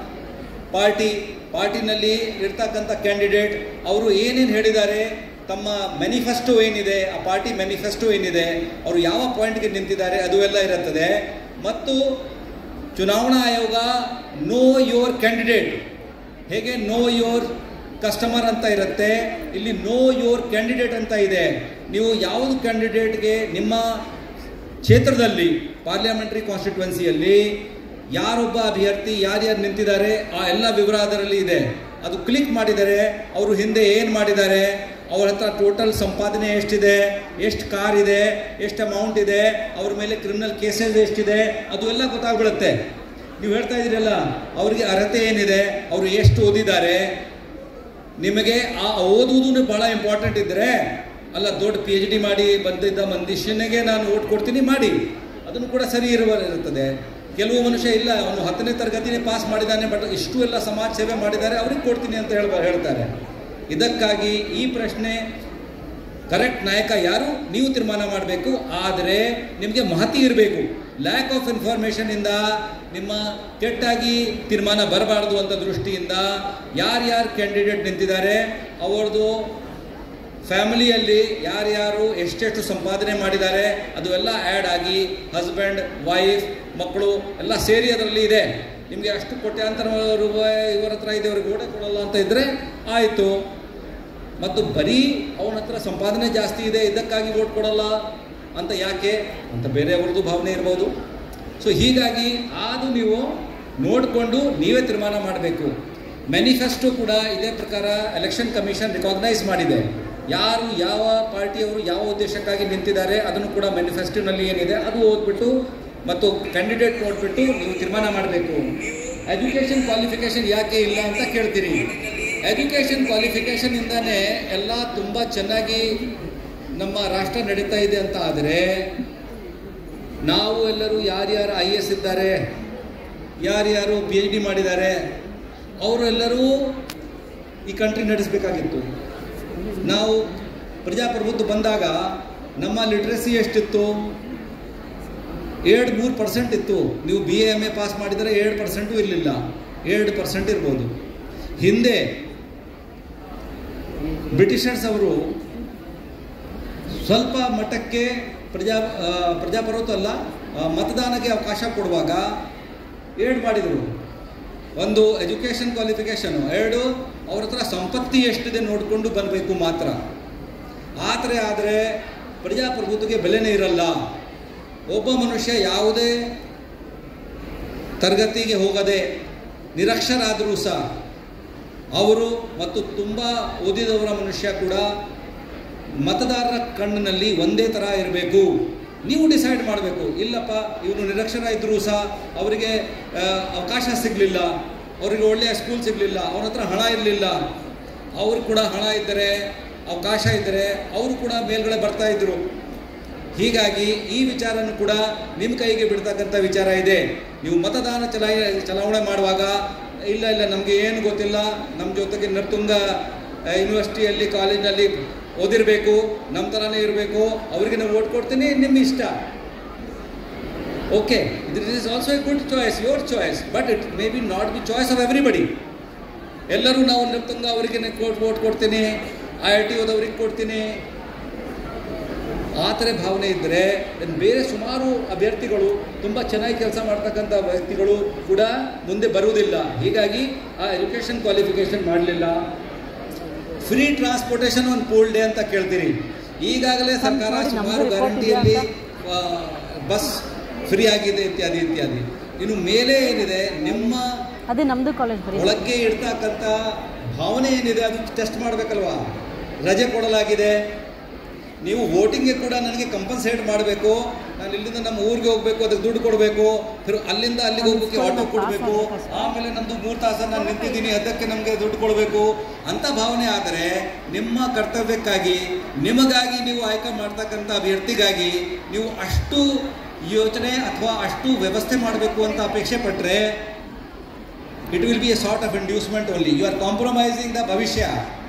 ಪಾರ್ಟಿ ಪಾರ್ಟಿನಲ್ಲಿ ಇರ್ತಕ್ಕಂಥ ಕ್ಯಾಂಡಿಡೇಟ್ ಅವರು ಏನೇನು ಹೇಳಿದ್ದಾರೆ ತಮ್ಮ ಮ್ಯಾನಿಫೆಸ್ಟೋ ಏನಿದೆ ಆ ಪಾರ್ಟಿ ಮ್ಯಾನಿಫೆಸ್ಟೋ ಏನಿದೆ ಅವರು ಯಾವ ಪಾಯಿಂಟ್ಗೆ ನಿಂತಿದ್ದಾರೆ ಅದು ಎಲ್ಲ ಇರುತ್ತದೆ ಮತ್ತು ಚುನಾವಣಾ ಆಯೋಗ ನೋ ಯೋರ್ ಕ್ಯಾಂಡಿಡೇಟ್ ಹೇಗೆ ನೋ ಯೋರ್ ಕಸ್ಟಮರ್ ಅಂತ ಇರುತ್ತೆ ಇಲ್ಲಿ ನೋ ಯೋರ್ ಕ್ಯಾಂಡಿಡೇಟ್ ಅಂತ ಇದೆ ನೀವು ಯಾವುದು ಕ್ಯಾಂಡಿಡೇಟ್ಗೆ ನಿಮ್ಮ ಕ್ಷೇತ್ರದಲ್ಲಿ ಪಾರ್ಲಿಮೆಂಟ್ರಿ ಕಾನ್ಸ್ಟಿಟ್ಯುವೆನ್ಸಿಯಲ್ಲಿ ಯಾರೊಬ್ಬ ಅಭ್ಯರ್ಥಿ ಯಾರ್ಯಾರು ನಿಂತಿದ್ದಾರೆ ಆ ಎಲ್ಲ ವಿವರ ಅದರಲ್ಲಿ ಇದೆ ಅದು ಕ್ಲಿಕ್ ಮಾಡಿದರೆ ಅವರು ಹಿಂದೆ ಏನು ಮಾಡಿದ್ದಾರೆ ಅವ್ರ ಹತ್ರ ಟೋಟಲ್ ಸಂಪಾದನೆ ಎಷ್ಟಿದೆ ಎಷ್ಟು ಕಾರ್ ಇದೆ ಎಷ್ಟು ಅಮೌಂಟ್ ಇದೆ ಅವ್ರ ಮೇಲೆ ಕ್ರಿಮಿನಲ್ ಕೇಸಸ್ ಎಷ್ಟಿದೆ ಅದು ಎಲ್ಲ ಗೊತ್ತಾಗ್ಬಿಡುತ್ತೆ ನೀವು ಹೇಳ್ತಾ ಇದ್ದೀರಲ್ಲ ಅವರಿಗೆ ಅರ್ಹತೆ ಏನಿದೆ ಅವರು ಎಷ್ಟು ಓದಿದ್ದಾರೆ ನಿಮಗೆ ಆ ಓದುವುದು ಬಹಳ ಇಂಪಾರ್ಟೆಂಟ್ ಇದ್ದರೆ ಅಲ್ಲ ದೊಡ್ಡ ಪಿ ಎಚ್ ಡಿ ಮಾಡಿ ಬಂದಿದ್ದ ಮನುಷ್ಯನಿಗೆ ನಾನು ಓಟ್ ಕೊಡ್ತೀನಿ ಮಾಡಿ ಅದನ್ನು ಕೂಡ ಸರಿ ಇರುವ ಇರುತ್ತದೆ ಕೆಲವು ಮನುಷ್ಯ ಇಲ್ಲ ಅವನು ಹತ್ತನೇ ತರಗತಿನೇ ಪಾಸ್ ಮಾಡಿದ್ದಾನೆ ಬಟ್ ಇಷ್ಟು ಎಲ್ಲ ಸಮಾಜ ಸೇವೆ ಮಾಡಿದ್ದಾರೆ ಅವ್ರಿಗೆ ಕೊಡ್ತೀನಿ ಅಂತ ಹೇಳ ಹೇಳ್ತಾರೆ ಇದಕ್ಕಾಗಿ ಈ ಪ್ರಶ್ನೆ ಕರೆಕ್ಟ್ ನಾಯಕ ಯಾರು ನೀವು ತೀರ್ಮಾನ ಮಾಡಬೇಕು ಆದರೆ ನಿಮಗೆ ಮಹತಿ ಇರಬೇಕು ಲ್ಯಾಕ್ ಆಫ್ ಇನ್ಫಾರ್ಮೇಷನ್ ಇಂದ ನಿಮ್ಮ ಕೆಟ್ಟಾಗಿ ತೀರ್ಮಾನ ಬರಬಾರ್ದು ಅಂತ ದೃಷ್ಟಿಯಿಂದ ಯಾರ್ಯಾರು ಕ್ಯಾಂಡಿಡೇಟ್ ನಿಂತಿದ್ದಾರೆ ಅವ್ರದ್ದು ಫ್ಯಾಮಿಲಿಯಲ್ಲಿ ಯಾರ್ಯಾರು ಎಷ್ಟೆಷ್ಟು ಸಂಪಾದನೆ ಮಾಡಿದ್ದಾರೆ ಅದು ಎಲ್ಲ ಆ್ಯಡ್ ಆಗಿ ಹಸ್ಬೆಂಡ್ ವೈಫ್ ಮಕ್ಕಳು ಎಲ್ಲ ಸೇರಿ ಅದರಲ್ಲಿ ಇದೆ ನಿಮಗೆ ಅಷ್ಟು ಕೋಟ್ಯಾಂತರ ರೂಪಾಯಿ ಇವರ ಹತ್ರ ಇದೆ ಅವ್ರಿಗೆ ಓಡೇ ಕೊಡಲ್ಲ ಅಂತ ಇದ್ದರೆ ಆಯಿತು ಮತ್ತು ಬರೀ ಅವನ ಹತ್ರ ಸಂಪಾದನೆ ಜಾಸ್ತಿ ಇದೆ ಇದಕ್ಕಾಗಿ ಓಟ್ ಕೊಡಲ್ಲ ಅಂತ ಯಾಕೆ ಅಂತ ಬೇರೆಯವ್ರದ್ದು ಭಾವನೆ ಇರ್ಬೋದು ಸೊ ಹೀಗಾಗಿ ಅದು ನೀವು ನೋಡಿಕೊಂಡು ನೀವೇ ತೀರ್ಮಾನ ಮಾಡಬೇಕು ಮ್ಯಾನಿಫೆಸ್ಟೋ ಕೂಡ ಇದೇ ಪ್ರಕಾರ ಎಲೆಕ್ಷನ್ ಕಮಿಷನ್ ರಿಕಾಗ್ನೈಸ್ ಮಾಡಿದೆ ಯಾರು ಯಾವ ಪಾರ್ಟಿಯವರು ಯಾವ ಉದ್ದೇಶಕ್ಕಾಗಿ ನಿಂತಿದ್ದಾರೆ ಅದನ್ನು ಕೂಡ ಮ್ಯಾನಿಫೆಸ್ಟೋನಲ್ಲಿ ಏನಿದೆ ಅದು ಓದ್ಬಿಟ್ಟು ಮತ್ತು ಕ್ಯಾಂಡಿಡೇಟ್ ನೋಡಿಬಿಟ್ಟು ನೀವು ತೀರ್ಮಾನ ಮಾಡಬೇಕು ಎಜುಕೇಷನ್ ಕ್ವಾಲಿಫಿಕೇಶನ್ ಯಾಕೆ ಇಲ್ಲ ಅಂತ ಕೇಳ್ತೀರಿ ಎಜುಕೇಷನ್ ಕ್ವಾಲಿಫಿಕೇಶನ್ ಇಂದಾನೆ ಎಲ್ಲ ತುಂಬ ಚೆನ್ನಾಗಿ ನಮ್ಮ ರಾಷ್ಟ್ರ ನಡೀತಾ ಇದೆ ಅಂತ ಆದರೆ ನಾವು ಎಲ್ಲರೂ ಯಾರ್ಯಾರು ಐ ಎಸ್ ಇದ್ದಾರೆ ಯಾರ್ಯಾರು ಪಿ ಎಚ್ ಡಿ ಮಾಡಿದ್ದಾರೆ ಅವರೆಲ್ಲರೂ ಈ ಕಂಟ್ರಿ ನಡೆಸಬೇಕಾಗಿತ್ತು ನಾವು ಪ್ರಜಾಪ್ರಭುತ್ವ ಬಂದಾಗ ನಮ್ಮ ಲಿಟ್ರಸಿ ಎಷ್ಟಿತ್ತು ಎರಡು ಮೂರು ಪರ್ಸೆಂಟ್ ಇತ್ತು ನೀವು B A M A pass ಮಾಡಿದರೆ ಏಳು ಪರ್ಸೆಂಟು ಇರಲಿಲ್ಲ ಎರಡು ಪರ್ಸೆಂಟ್ ಇರ್ಬೋದು ಹಿಂದೆ ಬ್ರಿಟಿಷರ್ಸ್ ಅವರು ಸ್ವಲ್ಪ ಮಟ್ಟಕ್ಕೆ ಪ್ರಜಾ ಆ, ಪ್ರಜಾಪ್ರಭುತ್ವ ಅಲ್ಲ ಆ, ಮತದಾನಕ್ಕೆ ಅವಕಾಶ ಕೊಡುವಾಗ ಎರಡು ಮಾಡಿದರು ಒಂದು ಎಜುಕೇಷನ್ ಕ್ವಾಲಿಫಿಕೇಷನು ಎರಡು ಅವ್ರ ಹತ್ರ ಸಂಪತ್ತಿ ಎಷ್ಟಿದೆ ನೋಡಿಕೊಂಡು ಬರಬೇಕು ಮಾತ್ರ ಆ ಥರ ಆದರೆ ಪ್ರಜಾಪ್ರಭುತ್ವಕ್ಕೆ ಬೆಲೆನೇ ಇರಲ್ಲ ಒಬ್ಬ ಮನುಷ್ಯ ಯಾವುದೇ ತರಗತಿಗೆ ಹೋಗದೆ ನಿರಕ್ಷರಾದರೂ ಸಹ ಅವರು ಮತ್ತು ತುಂಬ ಓದಿದವರ ಮನುಷ್ಯ ಕೂಡ ಮತದಾರರ ಕಣ್ಣಿನಲ್ಲಿ ಒಂದೇ ಥರ ಇರಬೇಕು ನೀವು ಡಿಸೈಡ್ ಮಾಡಬೇಕು ಇಲ್ಲಪ್ಪ ಇವನು ನಿರಕ್ಷರ ಇದ್ದರೂ ಸಹ ಅವರಿಗೆ ಆ, ಅವಕಾಶ ಸಿಗಲಿಲ್ಲ ಅವರಿಗೆ ಒಳ್ಳೆಯ ಸ್ಕೂಲ್ ಸಿಗಲಿಲ್ಲ ಅವನ ಹತ್ರ ಹಣ ಇರಲಿಲ್ಲ ಅವರು ಕೂಡ ಹಣ ಇದ್ದರೆ ಅವಕಾಶ ಇದ್ದರೆ ಅವರು ಕೂಡ ಮೇಲ್ಗಡೆ ಬರ್ತಾ ಇದ್ರು ಹೀಗಾಗಿ ಈ ವಿಚಾರನೂ ಕೂಡ ನಿಮ್ಮ ಕೈಗೆ ಬಿಡ್ತಕ್ಕಂಥ ವಿಚಾರ ಇದೆ ನೀವು ಮತದಾನ ಚಲಾಯ ಚಲಾವಣೆ ಮಾಡುವಾಗ ಇಲ್ಲ ಇಲ್ಲ ನಮಗೆ ಏನು ಗೊತ್ತಿಲ್ಲ ನಮ್ಮ ಜೊತೆಗೆ ನರ್ತುಂಗ ಆ, ಯೂನಿವರ್ಸಿಟಿಯಲ್ಲಿ ಕಾಲೇಜಿನಲ್ಲಿ ಓದಿರಬೇಕು ನಮ್ಮ ಥರನೇ ಇರಬೇಕು ಅವರಿಗೆ ನಾವು ಓಟ್ ಕೊಡ್ತೀನಿ ನಿಮ್ಮ ಇಷ್ಟ okay this is also a good choice your choice but it may be not the choice of everybody ಎಲ್ಲರೂ ನಾವು ನರ್ತುಂಗ ಅವರಿಗೆ ಓಟ್ ಕೊಡ್ತೀನಿ ಐ ಐ ಟಿ ಓದವ್ರಿಗೆ ಕೊಡ್ತೀನಿ ಆ ಥರ ಭಾವನೆ ಇದ್ದರೆ ಇನ್ನು ಬೇರೆ ಸುಮಾರು ಅಭ್ಯರ್ಥಿಗಳು ತುಂಬ ಚೆನ್ನಾಗಿ ಕೆಲಸ ಮಾಡ್ತಕ್ಕಂಥ ವ್ಯಕ್ತಿಗಳು ಕೂಡ ಮುಂದೆ ಬರುವುದಿಲ್ಲ ಹೀಗಾಗಿ ಆ ಎಜುಕೇಷನ್ ಕ್ವಾಲಿಫಿಕೇಷನ್ ಮಾಡಲಿಲ್ಲ ಫ್ರೀ ಟ್ರಾನ್ಸ್ಪೋರ್ಟೇಷನ್ ಒಂದು ಪೂಲ್ ಡೇ ಅಂತ ಕೇಳ್ತೀರಿ ಈಗಾಗಲೇ ಸರ್ಕಾರ ಸುಮಾರು ಗ್ಯಾರಂಟಿಯಲ್ಲಿ ಬಸ್ ಫ್ರೀ ಆಗಿದೆ ಇತ್ಯಾದಿ ಇತ್ಯಾದಿ ಇನ್ನು ಮೇಲೆ ಏನಿದೆ ನಿಮ್ಮ ಅದೇ ನಮ್ದು ಕಾಲೇಜ್ ಬರೀ ಒಳಗೆ ಇಡ್ತಕ್ಕಂಥ ಭಾವನೆ ಏನಿದೆ ಅದು ಟೆಸ್ಟ್ ಮಾಡಬೇಕಲ್ವಾ ರಜೆ ಕೊಡಲಾಗಿದೆ ನೀವು ವೋಟಿಂಗ್ಗೆ ಕೂಡ ನನಗೆ ಕಂಪನ್ಸೇಟ್ ಮಾಡಬೇಕು ನಾನು ಇಲ್ಲಿಂದ ನಮ್ಮ ಊರಿಗೆ ಹೋಗಬೇಕು ಅದಕ್ಕೆ ದುಡ್ಡು ಕೊಡಬೇಕು ಫಿರ್ ಅಲ್ಲಿಂದ ಅಲ್ಲಿಗೆ ಹೋಗೋಕ್ಕೆ ಆಟೋ ಕೊಡಬೇಕು ಆಮೇಲೆ ನಮ್ಮದು ಮೂರು ತಾಸು ನಾನು ನಿಂತಿದ್ದೀನಿ ಅದಕ್ಕೆ ನಮಗೆ ದುಡ್ಡು ಕೊಡಬೇಕು ಅಂತ ಭಾವನೆ ಆದರೆ ನಿಮ್ಮ ಕರ್ತವ್ಯಕ್ಕಾಗಿ ನಿಮಗಾಗಿ ನೀವು ಆಯ್ಕೆ ಮಾಡ್ತಕ್ಕಂಥ ಅಭ್ಯರ್ಥಿಗಾಗಿ ನೀವು ಅಷ್ಟು ಯೋಚನೆ ಅಥವಾ ಅಷ್ಟು ವ್ಯವಸ್ಥೆ ಮಾಡಬೇಕು ಅಂತ ಅಪೇಕ್ಷೆ ಪಟ್ಟರೆ it will be a sort of inducement only you are compromising the ಭವಿಷ್ಯ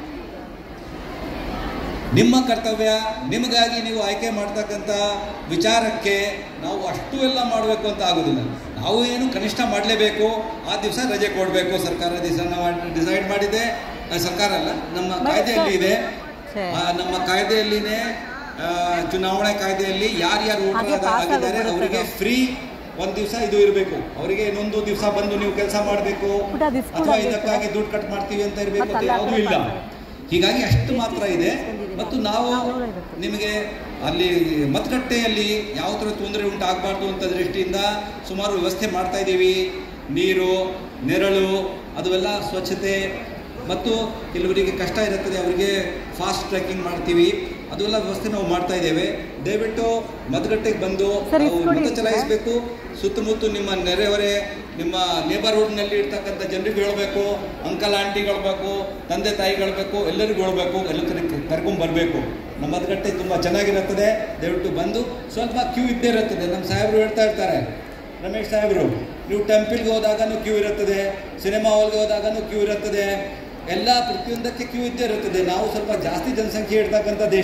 ನಿಮ್ಮ ಕರ್ತವ್ಯ ನಿಮಗಾಗಿ ನೀವು ಆಯ್ಕೆ ಮಾಡ್ತಕ್ಕಂಥ ವಿಚಾರಕ್ಕೆ ನಾವು ಅಷ್ಟು ಎಲ್ಲ ಮಾಡಬೇಕು ಅಂತ ಆಗೋದಿಲ್ಲ ನಾವು ಏನು ಕನಿಷ್ಠ ಮಾಡಲೇಬೇಕು ಆ ದಿವಸ ರಜೆ ಕೊಡಬೇಕು ಸರ್ಕಾರ ದಿವಸ ಡಿಸೈಡ್ ಮಾಡಿದೆ ಆ, ಸರ್ಕಾರ ಅಲ್ಲ ನಮ್ಮ ಕಾಯ್ದೆಯಲ್ಲಿ ಇದೆ ಆ, ನಮ್ಮ ಕಾಯ್ದೆಯಲ್ಲಿನೇ ಆ, ಚುನಾವಣೆ ಕಾಯ್ದೆಯಲ್ಲಿ ಯಾರ್ಯಾರು ವೋಟರ್ ಆಗಿದ್ದಾರೆ ಅವರಿಗೆ ಫ್ರೀ ಒಂದು ದಿವಸ ಇದು ಇರಬೇಕು ಅವರಿಗೆ ಇನ್ನೊಂದು ದಿವಸ ಬಂದು ನೀವು ಕೆಲಸ ಮಾಡಬೇಕು ಅಥವಾ ಇದಕ್ಕಾಗಿ ದುಡ್ಡು ಕಟ್ ಮಾಡ್ತೀವಿ ಅಂತ ಇರಬೇಕು ಅಂತ ಯಾವುದೂ ಇಲ್ಲ ಹೀಗಾಗಿ ಅಷ್ಟು ಮಾತ್ರ ಇದೆ ಮತ್ತು ನಾವು ನಿಮಗೆ ಅಲ್ಲಿ ಮತಗಟ್ಟೆಯಲ್ಲಿ ಯಾವ ಥರ ತೊಂದರೆ ಉಂಟಾಗಬಾರ್ದು ಅಂತ ದೃಷ್ಟಿಯಿಂದ ಸುಮಾರು ವ್ಯವಸ್ಥೆ ಮಾಡ್ತಾ ಇದ್ದೀವಿ ನೀರು ನೆರಳು ಅದೆಲ್ಲ ಸ್ವಚ್ಛತೆ ಮತ್ತು ಕೆಲವರಿಗೆ ಕಷ್ಟ ಇರುತ್ತದೆ ಅವರಿಗೆ ಫಾಸ್ಟ್ ಟ್ರ್ಯಾಕಿಂಗ್ ಮಾಡ್ತೀವಿ ಅದೆಲ್ಲ ವ್ಯವಸ್ಥೆ ನಾವು ಮಾಡ್ತಾ ಇದ್ದೇವೆ ದಯವಿಟ್ಟು ಮತಗಟ್ಟೆಗೆ ಬಂದು ನಾವು ಮತ ಚಲಾಯಿಸಬೇಕು ಸುತ್ತಮುತ್ತ ನಿಮ್ಮ ನೆರೆಹೊರೆ ನಿಮ್ಮ ನೇಬರ್ಹುಡ್ನಲ್ಲಿ ಇರ್ತಕ್ಕಂಥ ಜನರಿಗೆ ಹೇಳಬೇಕು ಅಂಕಲ್ ಆಂಟಿಗಳ್ಬೇಕು ತಂದೆ ತಾಯಿಗಳ್ಬೇಕು ಎಲ್ಲರಿಗೂ ಹೇಳಬೇಕು ಎಲ್ಲ ಕರ್ಕೊಂಡ್ ಬರಬೇಕು ನಮ್ಮ ಮತಗಟ್ಟೆ ತುಂಬ ಚೆನ್ನಾಗಿರುತ್ತದೆ ದಯವಿಟ್ಟು ಬಂದು ಸ್ವಲ್ಪ ಕ್ಯೂ ಇದ್ದೇ ಇರುತ್ತದೆ ನಮ್ಮ ಸಾಹೇಬರು ಹೇಳ್ತಾ ಇರ್ತಾರೆ ರಮೇಶ್ ಸಾಹೇಬರು ನೀವು ಟೆಂಪಲ್ಗೆ ಹೋದಾಗನೂ ಕ್ಯೂ ಇರುತ್ತದೆ ಸಿನಿಮಾ ಹಾಲ್ಗೆ ಹೋದಾಗನೂ ಕ್ಯೂ ಇರುತ್ತದೆ ಎಲ್ಲ ಪ್ರತಿಯೊಂದಕ್ಕೆ ಕ್ಯೂ ಇದ್ದೇ ಇರುತ್ತದೆ ನಾವು ಸ್ವಲ್ಪ ಜಾಸ್ತಿ ಜನಸಂಖ್ಯೆ ಇರ್ತಕ್ಕಂಥ ದೇಶ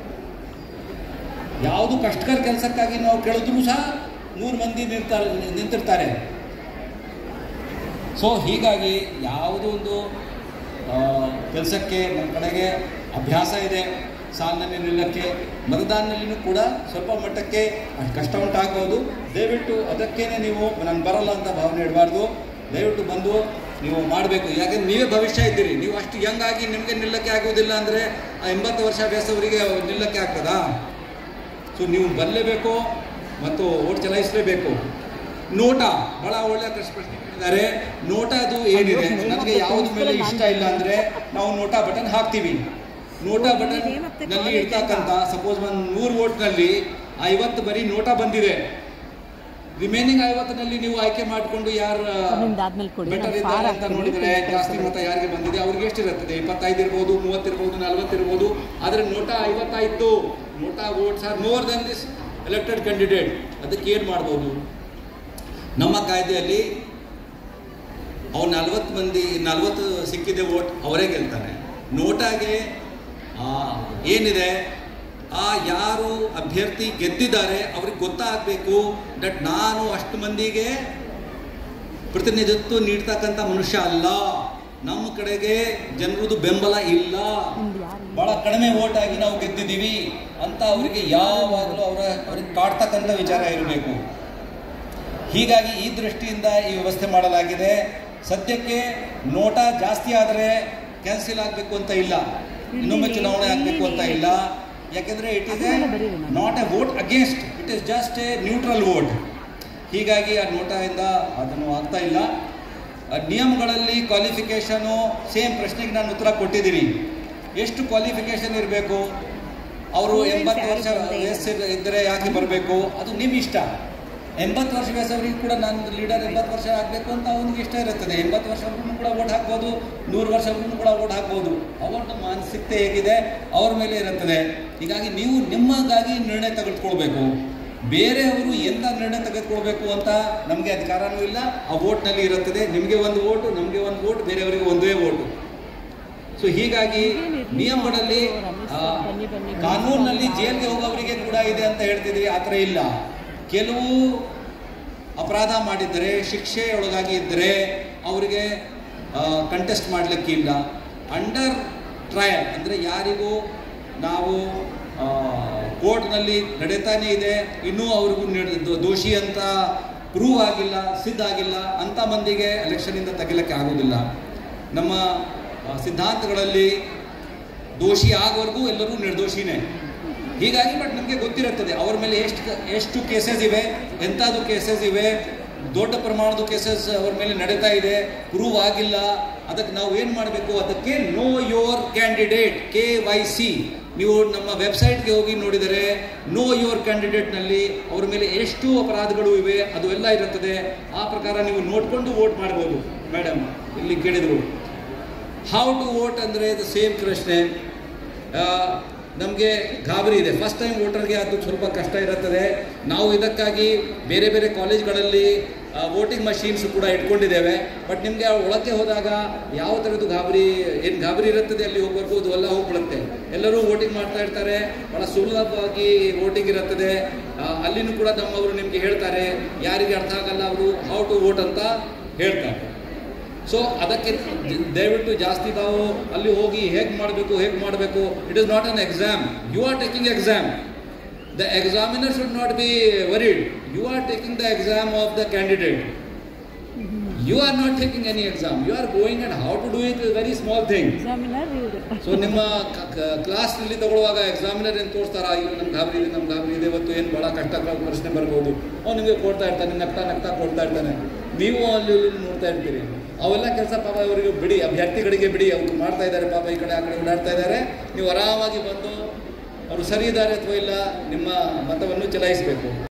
ಯಾವುದು ಕಷ್ಟಕರ ಕೆಲಸಕ್ಕಾಗಿ ನಾವು ಕೇಳಿದ್ರು ಸಹ ನೂರು ಮಂದಿ ನಿಲ್ತಾರೆ ನಿಂತಿರ್ತಾರೆ ಸೊ ಹೀಗಾಗಿ ಯಾವುದೋ ಒಂದು ಕೆಲಸಕ್ಕೆ ನಮ್ಮ ಕಡೆಗೆ ಅಭ್ಯಾಸ ಇದೆ ಸಾಲಿನಲ್ಲಿ ನಿಲ್ಲಕ್ಕೆ ಮತದಾನದಲ್ಲಿನೂ ಕೂಡ ಸ್ವಲ್ಪ ಮಟ್ಟಕ್ಕೆ ಕಷ್ಟ ಉಂಟಾಗ್ಬೋದು ದಯವಿಟ್ಟು ಅದಕ್ಕೇನೆ ನೀವು ನಾನು ಬರಲ್ಲ ಅಂತ ಭಾವನೆ ಇಡಬಾರ್ದು ದಯವಿಟ್ಟು ಬಂದು ನೀವು ಮಾಡಬೇಕು ಯಾಕಂದ್ರೆ ನೀವೇ ಭವಿಷ್ಯ ಇದ್ದೀರಿ ನೀವು ಅಷ್ಟು ಯಂಗ್ ಆಗಿ ನಿಮಗೆ ನಿಲ್ಲಕ್ಕೆ ಆಗೋದಿಲ್ಲ ಅಂದರೆ ಆ ಎಂಬತ್ತು ವರ್ಷ ಅಭ್ಯಾಸವರಿಗೆ ನಿಲ್ಲಕ್ಕೆ ಆಗ್ತದಾ ಸೊ ನೀವು ಬರಲೇಬೇಕು ಮತ್ತು ಓಟ್ ಚಲಾಯಿಸಲೇಬೇಕು ನೋಟ ಬಹಳ ಒಳ್ಳೆಯ ಪ್ರಶ್ನೆ ಪ್ರಶ್ನೆ ಕೇಳಿದ್ದಾರೆ ನೋಟಾದು ಏನಿದೆ ನನಗೆ ಯಾವ್ದು ಮೇಲೆ ಇಷ್ಟ ಇಲ್ಲ ಅಂದ್ರೆ ನಾವು ನೋಟಾ ಬಟನ್ ಹಾಕ್ತೀವಿ ನೋಟಾ ಬಟನ್ ನಲ್ಲಿ ಇರ್ತಕ್ಕಂಥ ಸಪೋಸ್ ಒಂದು ನೂರು ವೋಟ್ನಲ್ಲಿ ಐವತ್ತು ಬರೀ ನೋಟಾ ಬಂದಿದೆ ರಿಮೈನಿಂಗ್ ಐವತ್ತರಲ್ಲಿ ನೀವು ಆಯ್ಕೆ ಮಾಡಿಕೊಂಡು ಯಾರು ನಿಮ್ದಾದ್ಮೇಲೆ ಕೊಡಿ ಬೆಟರ್ ನಾನು ಇದ್ದಾರೆ ಫಾರ್ ಅಂತ ಹಾಕ್ತೀನಿ ನೋಡಿದ್ರೆ ಜಾಸ್ತಿ ಮತ ಯಾರಿಗೆ ಬಂದಿದೆ ಅವ್ರಿಗೆ ಎಷ್ಟಿರುತ್ತದೆ ಇಪ್ಪತ್ತೈದು ಇರ್ಬೋದು ಮೂವತ್ತಿರ್ಬೋದು ನಲ್ವತ್ತಿರ್ಬೋದು ಆದರೆ ನೋಟಾ ಐವತ್ತಾಯ್ತು NOTA votes are more than this elected candidate ಅದಕ್ಕೆ ಏನು ಮಾಡ್ಬೋದು ನಮ್ಮ ಕಾಯ್ದೆಯಲ್ಲಿ ಅವ್ರು ನಲ್ವತ್ತು ಮಂದಿ ನಲ್ವತ್ತು ಸಿಕ್ಕಿದೆ ವೋಟ್ ಅವರೇ ಗೆಲ್ತಾನೆ ನೋಟಾಗೆ ಆ, ಏನಿದೆ ಆ ಯಾರು ಅಭ್ಯರ್ಥಿ ಗೆದ್ದಿದ್ದಾರೆ ಅವ್ರಿಗೆ ಗೊತ್ತಾಗಬೇಕು ದಟ್ ನಾನು ಅಷ್ಟು ಮಂದಿಗೆ ಪ್ರತಿನಿಧಿತ್ವ ನೀಡ್ತಕ್ಕಂಥ ಮನುಷ್ಯ ಅಲ್ಲ ನಮ್ಮ ಕಡೆಗೆ ಜನರದು ಬೆಂಬಲ ಇಲ್ಲ ಬಹಳ ಕಡಿಮೆ ವೋಟ್ ಆಗಿ ನಾವು ಗೆದ್ದಿದ್ದೀವಿ ಅಂತ ಅವರಿಗೆ ಯಾವಾಗಲೂ ಅವರ ಅವ್ರಿಗೆ ಕಾಡ್ತಕ್ಕಂಥ ವಿಚಾರ ಇರಬೇಕು ಹೀಗಾಗಿ ಈ ದೃಷ್ಟಿಯಿಂದ ಈ ವ್ಯವಸ್ಥೆ ಮಾಡಲಾಗಿದೆ ಸದ್ಯಕ್ಕೆ ನೋಟಾ ಜಾಸ್ತಿ ಆದರೆ ಕ್ಯಾನ್ಸಲ್ ಆಗಬೇಕು ಅಂತ ಇಲ್ಲ ಇನ್ನೊಮ್ಮೆ ಚುನಾವಣೆ ಆಗಬೇಕು ಅಂತ ಇಲ್ಲ ಯಾಕೆಂದರೆ it is a not a vote against it is just a neutral vote ಹೀಗಾಗಿ ಆ ನೋಟಾಯಿಂದ ಅದನ್ನು ಆಗ್ತಾ ಇಲ್ಲ ಆ ನಿಯಮಗಳಲ್ಲಿ ಕ್ವಾಲಿಫಿಕೇಷನು ಸೇಮ್ ಪ್ರಶ್ನೆಗೆ ನಾನು ಉತ್ತರ ಕೊಟ್ಟಿದ್ದೀನಿ ಎಷ್ಟು ಕ್ವಾಲಿಫಿಕೇಷನ್ ಇರಬೇಕು ಅವರು ಎಂಬತ್ತು ವರ್ಷ ವಯಸ್ಸು ಇದ್ದರೆ ಯಾಕೆ ಬರಬೇಕು ಅದು ನಿಮ್ಮ ಇಷ್ಟ ಎಂಬತ್ತು ವರ್ಷ ವಯಸ್ಸವರಿಗೆ ಕೂಡ ನಾನು ಲೀಡರ್ ಎಂಬತ್ತು ವರ್ಷ ಆಗಬೇಕು ಅಂತ ಅವನಿಗೆ ಇಷ್ಟ ಇರುತ್ತದೆ ಎಂಬತ್ತು ವರ್ಷವರೆಗೂ ಕೂಡ ಓಟ್ ಹಾಕ್ಬೋದು ನೂರು ವರ್ಷವರೆಗೂ ಕೂಡ ಓಟ್ ಹಾಕ್ಬೋದು ಅವರ ಮಾನಸಿಕತೆ ಹೇಗಿದೆ ಅವ್ರ ಮೇಲೆ ಇರುತ್ತದೆ ಹೀಗಾಗಿ ನೀವು ನಿಮಗಾಗಿ ನಿರ್ಣಯ ತೆಗೆದುಕೊಳ್ಬೇಕು ಬೇರೆಯವರು ಎಂತ ನಿರ್ಣಯ ತೆಗೆದುಕೊಳ್ಬೇಕು ಅಂತ ನಮಗೆ ಅಧಿಕಾರನೂ ಇಲ್ಲ ಆ ವೋಟ್ನಲ್ಲಿ ಇರುತ್ತದೆ ನಿಮಗೆ ಒಂದು ಓಟು ನಮಗೆ ಒಂದು ವೋಟ್ ಬೇರೆಯವರಿಗೆ ಒಂದೇ ಓಟು ಸೊ ಹೀಗಾಗಿ ನಿಯಮಗಳಲ್ಲಿ ಆ, ಕಾನೂನಿನಲ್ಲಿ ಜೈಲ್ಗೆ ಹೋಗೋವರಿಗೆ ಕೂಡ ಇದೆ ಅಂತ ಹೇಳ್ತಿದ್ರಿ ಆ ಥರ ಇಲ್ಲ ಕೆಲವು ಅಪರಾಧ ಮಾಡಿದ್ದರೆ ಶಿಕ್ಷೆಯೊಳಗಾಗಿ ಇದ್ದರೆ ಅವರಿಗೆ ಕಂಟೆಸ್ಟ್ ಮಾಡಲಿಕ್ಕಿಲ್ಲ ಅಂಡರ್ ಟ್ರಯಲ್ ಅಂದರೆ ಯಾರಿಗೂ ನಾವು ಕೋರ್ಟ್ನಲ್ಲಿ ನಡೀತಾನೆ ಇದೆ ಇನ್ನೂ ಅವ್ರಿಗೂ ನೀಡ್- ದೋ- ದೋಷಿ ಅಂತ ಪ್ರೂವ್ ಆಗಿಲ್ಲ ಸಿದ್ಧ ಆಗಿಲ್ಲ ಅಂಥ ಮಂದಿಗೆ ಎಲೆಕ್ಷನಿಂದ ತೆಗಿಲಿಕ್ಕೆ ಆಗೋದಿಲ್ಲ ನಮ್ಮ ಆ, ಸಿದ್ಧಾಂತಗಳಲ್ಲಿ ದೋಷಿ ಆಗೋವರೆಗೂ ಎಲ್ಲರೂ ನಿರ್ದೋಷಿನೇ ಹೀಗಾಗಿ ಬಟ್ ನಮಗೆ ಗೊತ್ತಿರುತ್ತದೆ ಅವ್ರ ಮೇಲೆ ಎಷ್ಟು ಎಷ್ಟು ಕೇಸಸ್ ಇವೆ ಎಂಥದ್ದು ಕೇಸಸ್ ಇವೆ ದೊಡ್ಡ ಪ್ರಮಾಣದ ಕೇಸಸ್ ಅವ್ರ ಮೇಲೆ ನಡೀತಾ ಇದೆ ಪ್ರೂವ್ ಆಗಿಲ್ಲ ಅದಕ್ಕೆ ನಾವು ಏನು ಮಾಡಬೇಕು ಅದಕ್ಕೆ know your candidate K Y C ನೀವು ನಮ್ಮ ವೆಬ್ಸೈಟ್ಗೆ ಹೋಗಿ ನೋಡಿದರೆ ನೋ ಯೋರ್ ಕ್ಯಾಂಡಿಡೇಟ್ನಲ್ಲಿ ಅವ್ರ ಮೇಲೆ ಎಷ್ಟು ಅಪರಾಧಗಳು ಇವೆ ಅದು ಎಲ್ಲ ಇರುತ್ತದೆ ಆ ಪ್ರಕಾರ ನೀವು ನೋಡಿಕೊಂಡು ವೋಟ್ ಮಾಡ್ಬೋದು ಮೇಡಮ್ ಇಲ್ಲಿ ಕೇಳಿದರು ಹೌ ಟು ವೋಟ್ ಅಂದರೆ ಇದು ಸೇಮ್ ಪ್ರಶ್ನೆ ನಮಗೆ ಗಾಬರಿ ಇದೆ ಫಸ್ಟ್ ಟೈಮ್ ವೋಟರ್ಗೆ ಅದು ಸ್ವಲ್ಪ ಕಷ್ಟ ಇರುತ್ತದೆ ನಾವು ಇದಕ್ಕಾಗಿ ಬೇರೆ ಬೇರೆ ಕಾಲೇಜ್ಗಳಲ್ಲಿ ವೋಟಿಂಗ್ ಮಷೀನ್ಸ್ ಕೂಡ ಇಟ್ಕೊಂಡಿದ್ದೇವೆ ಬಟ್ ನಿಮಗೆ ಒಳಗೆ ಹೋದಾಗ ಯಾವ ಥರದ್ದು ಗಾಬರಿ ಏನು ಗಾಬರಿ ಇರುತ್ತದೆ ಅಲ್ಲಿ ಹೋಗ್ವರೆಗೂ ಅದು ಎಲ್ಲ ಹೋಗ್ಬಿಡುತ್ತೆ ಎಲ್ಲರೂ ವೋಟಿಂಗ್ ಮಾಡ್ತಾ ಇರ್ತಾರೆ ಭಾಳ ಸುಲಭವಾಗಿ ವೋಟಿಂಗ್ ಇರುತ್ತದೆ ಆ, ಅಲ್ಲಿನೂ ಕೂಡ ನಮ್ಮವರು ನಿಮಗೆ ಹೇಳ್ತಾರೆ ಯಾರಿಗೆ ಅರ್ಥ ಆಗಲ್ಲ ಅವರು ಹೌ ಟು ವೋಟ್ ಅಂತ ಹೇಳ್ತಾರೆ ಸೊ ಅದಕ್ಕೆ ದ- ದಯವಿಟ್ಟು ಜಾಸ್ತಿ ತಾವು ಅಲ್ಲಿ ಹೋಗಿ ಹೇಗೆ ಮಾಡಬೇಕು ಹೇಗೆ ಮಾಡಬೇಕು it is not an exam you are taking exam the examiner should not be worried you are taking the exam of the candidate you are not taking any exam you are going and how to do it very small thing so ನಿಮ್ಮ ಕ್ಲಾಸ್ನಲ್ಲಿ ತಗೊಳ್ಳುವಾಗ examiner ಏನು ತೋರಿಸ್ತಾರ ಇಲ್ಲ ನಮ್ಗೆ ಗಾಬರಿ ಇದೆ ನಮ್ಗೆ ಗಾಬರಿ ಇದೆ ಇವತ್ತು ಏನು ಭಾಳ ಕಷ್ಟ ಪ್ರಶ್ನೆ ಬರ್ಬೋದು ಅವ್ನು ನಿಮಗೆ ಕೊಡ್ತಾ ಇರ್ತಾನೆ ನಗ್ತಾ ನಗ್ತಾ ಕೊಡ್ತಾ ಇರ್ತಾನೆ ನೀವು ಅಲ್ಲಿ ಇಲ್ಲಿ ನೋಡ್ತಾ ಇರ್ತೀರಿ ಅವೆಲ್ಲ ಕೆಲಸ ಪಾಪ ಅವರಿಗೆ ಬಿಡಿ ಅಭ್ಯರ್ಥಿಗಳಿಗೆ ಬಿಡಿ ಅವ್ರು ಮಾಡ್ತಾ ಇದ್ದಾರೆ ಪಾಪ ಈ ಕಡೆ ಆ ಕಡೆ ಓಡಾಡ್ತಾ ಇದ್ದಾರೆ ನೀವು ಆರಾಮಾಗಿ ಬಂದು ಅವರು ಸರಿ ಇದ್ದಾರೆ ಅಥವಾ ಇಲ್ಲ ನಿಮ್ಮ ಮತವನ್ನು ಚಲಾಯಿಸಬೇಕು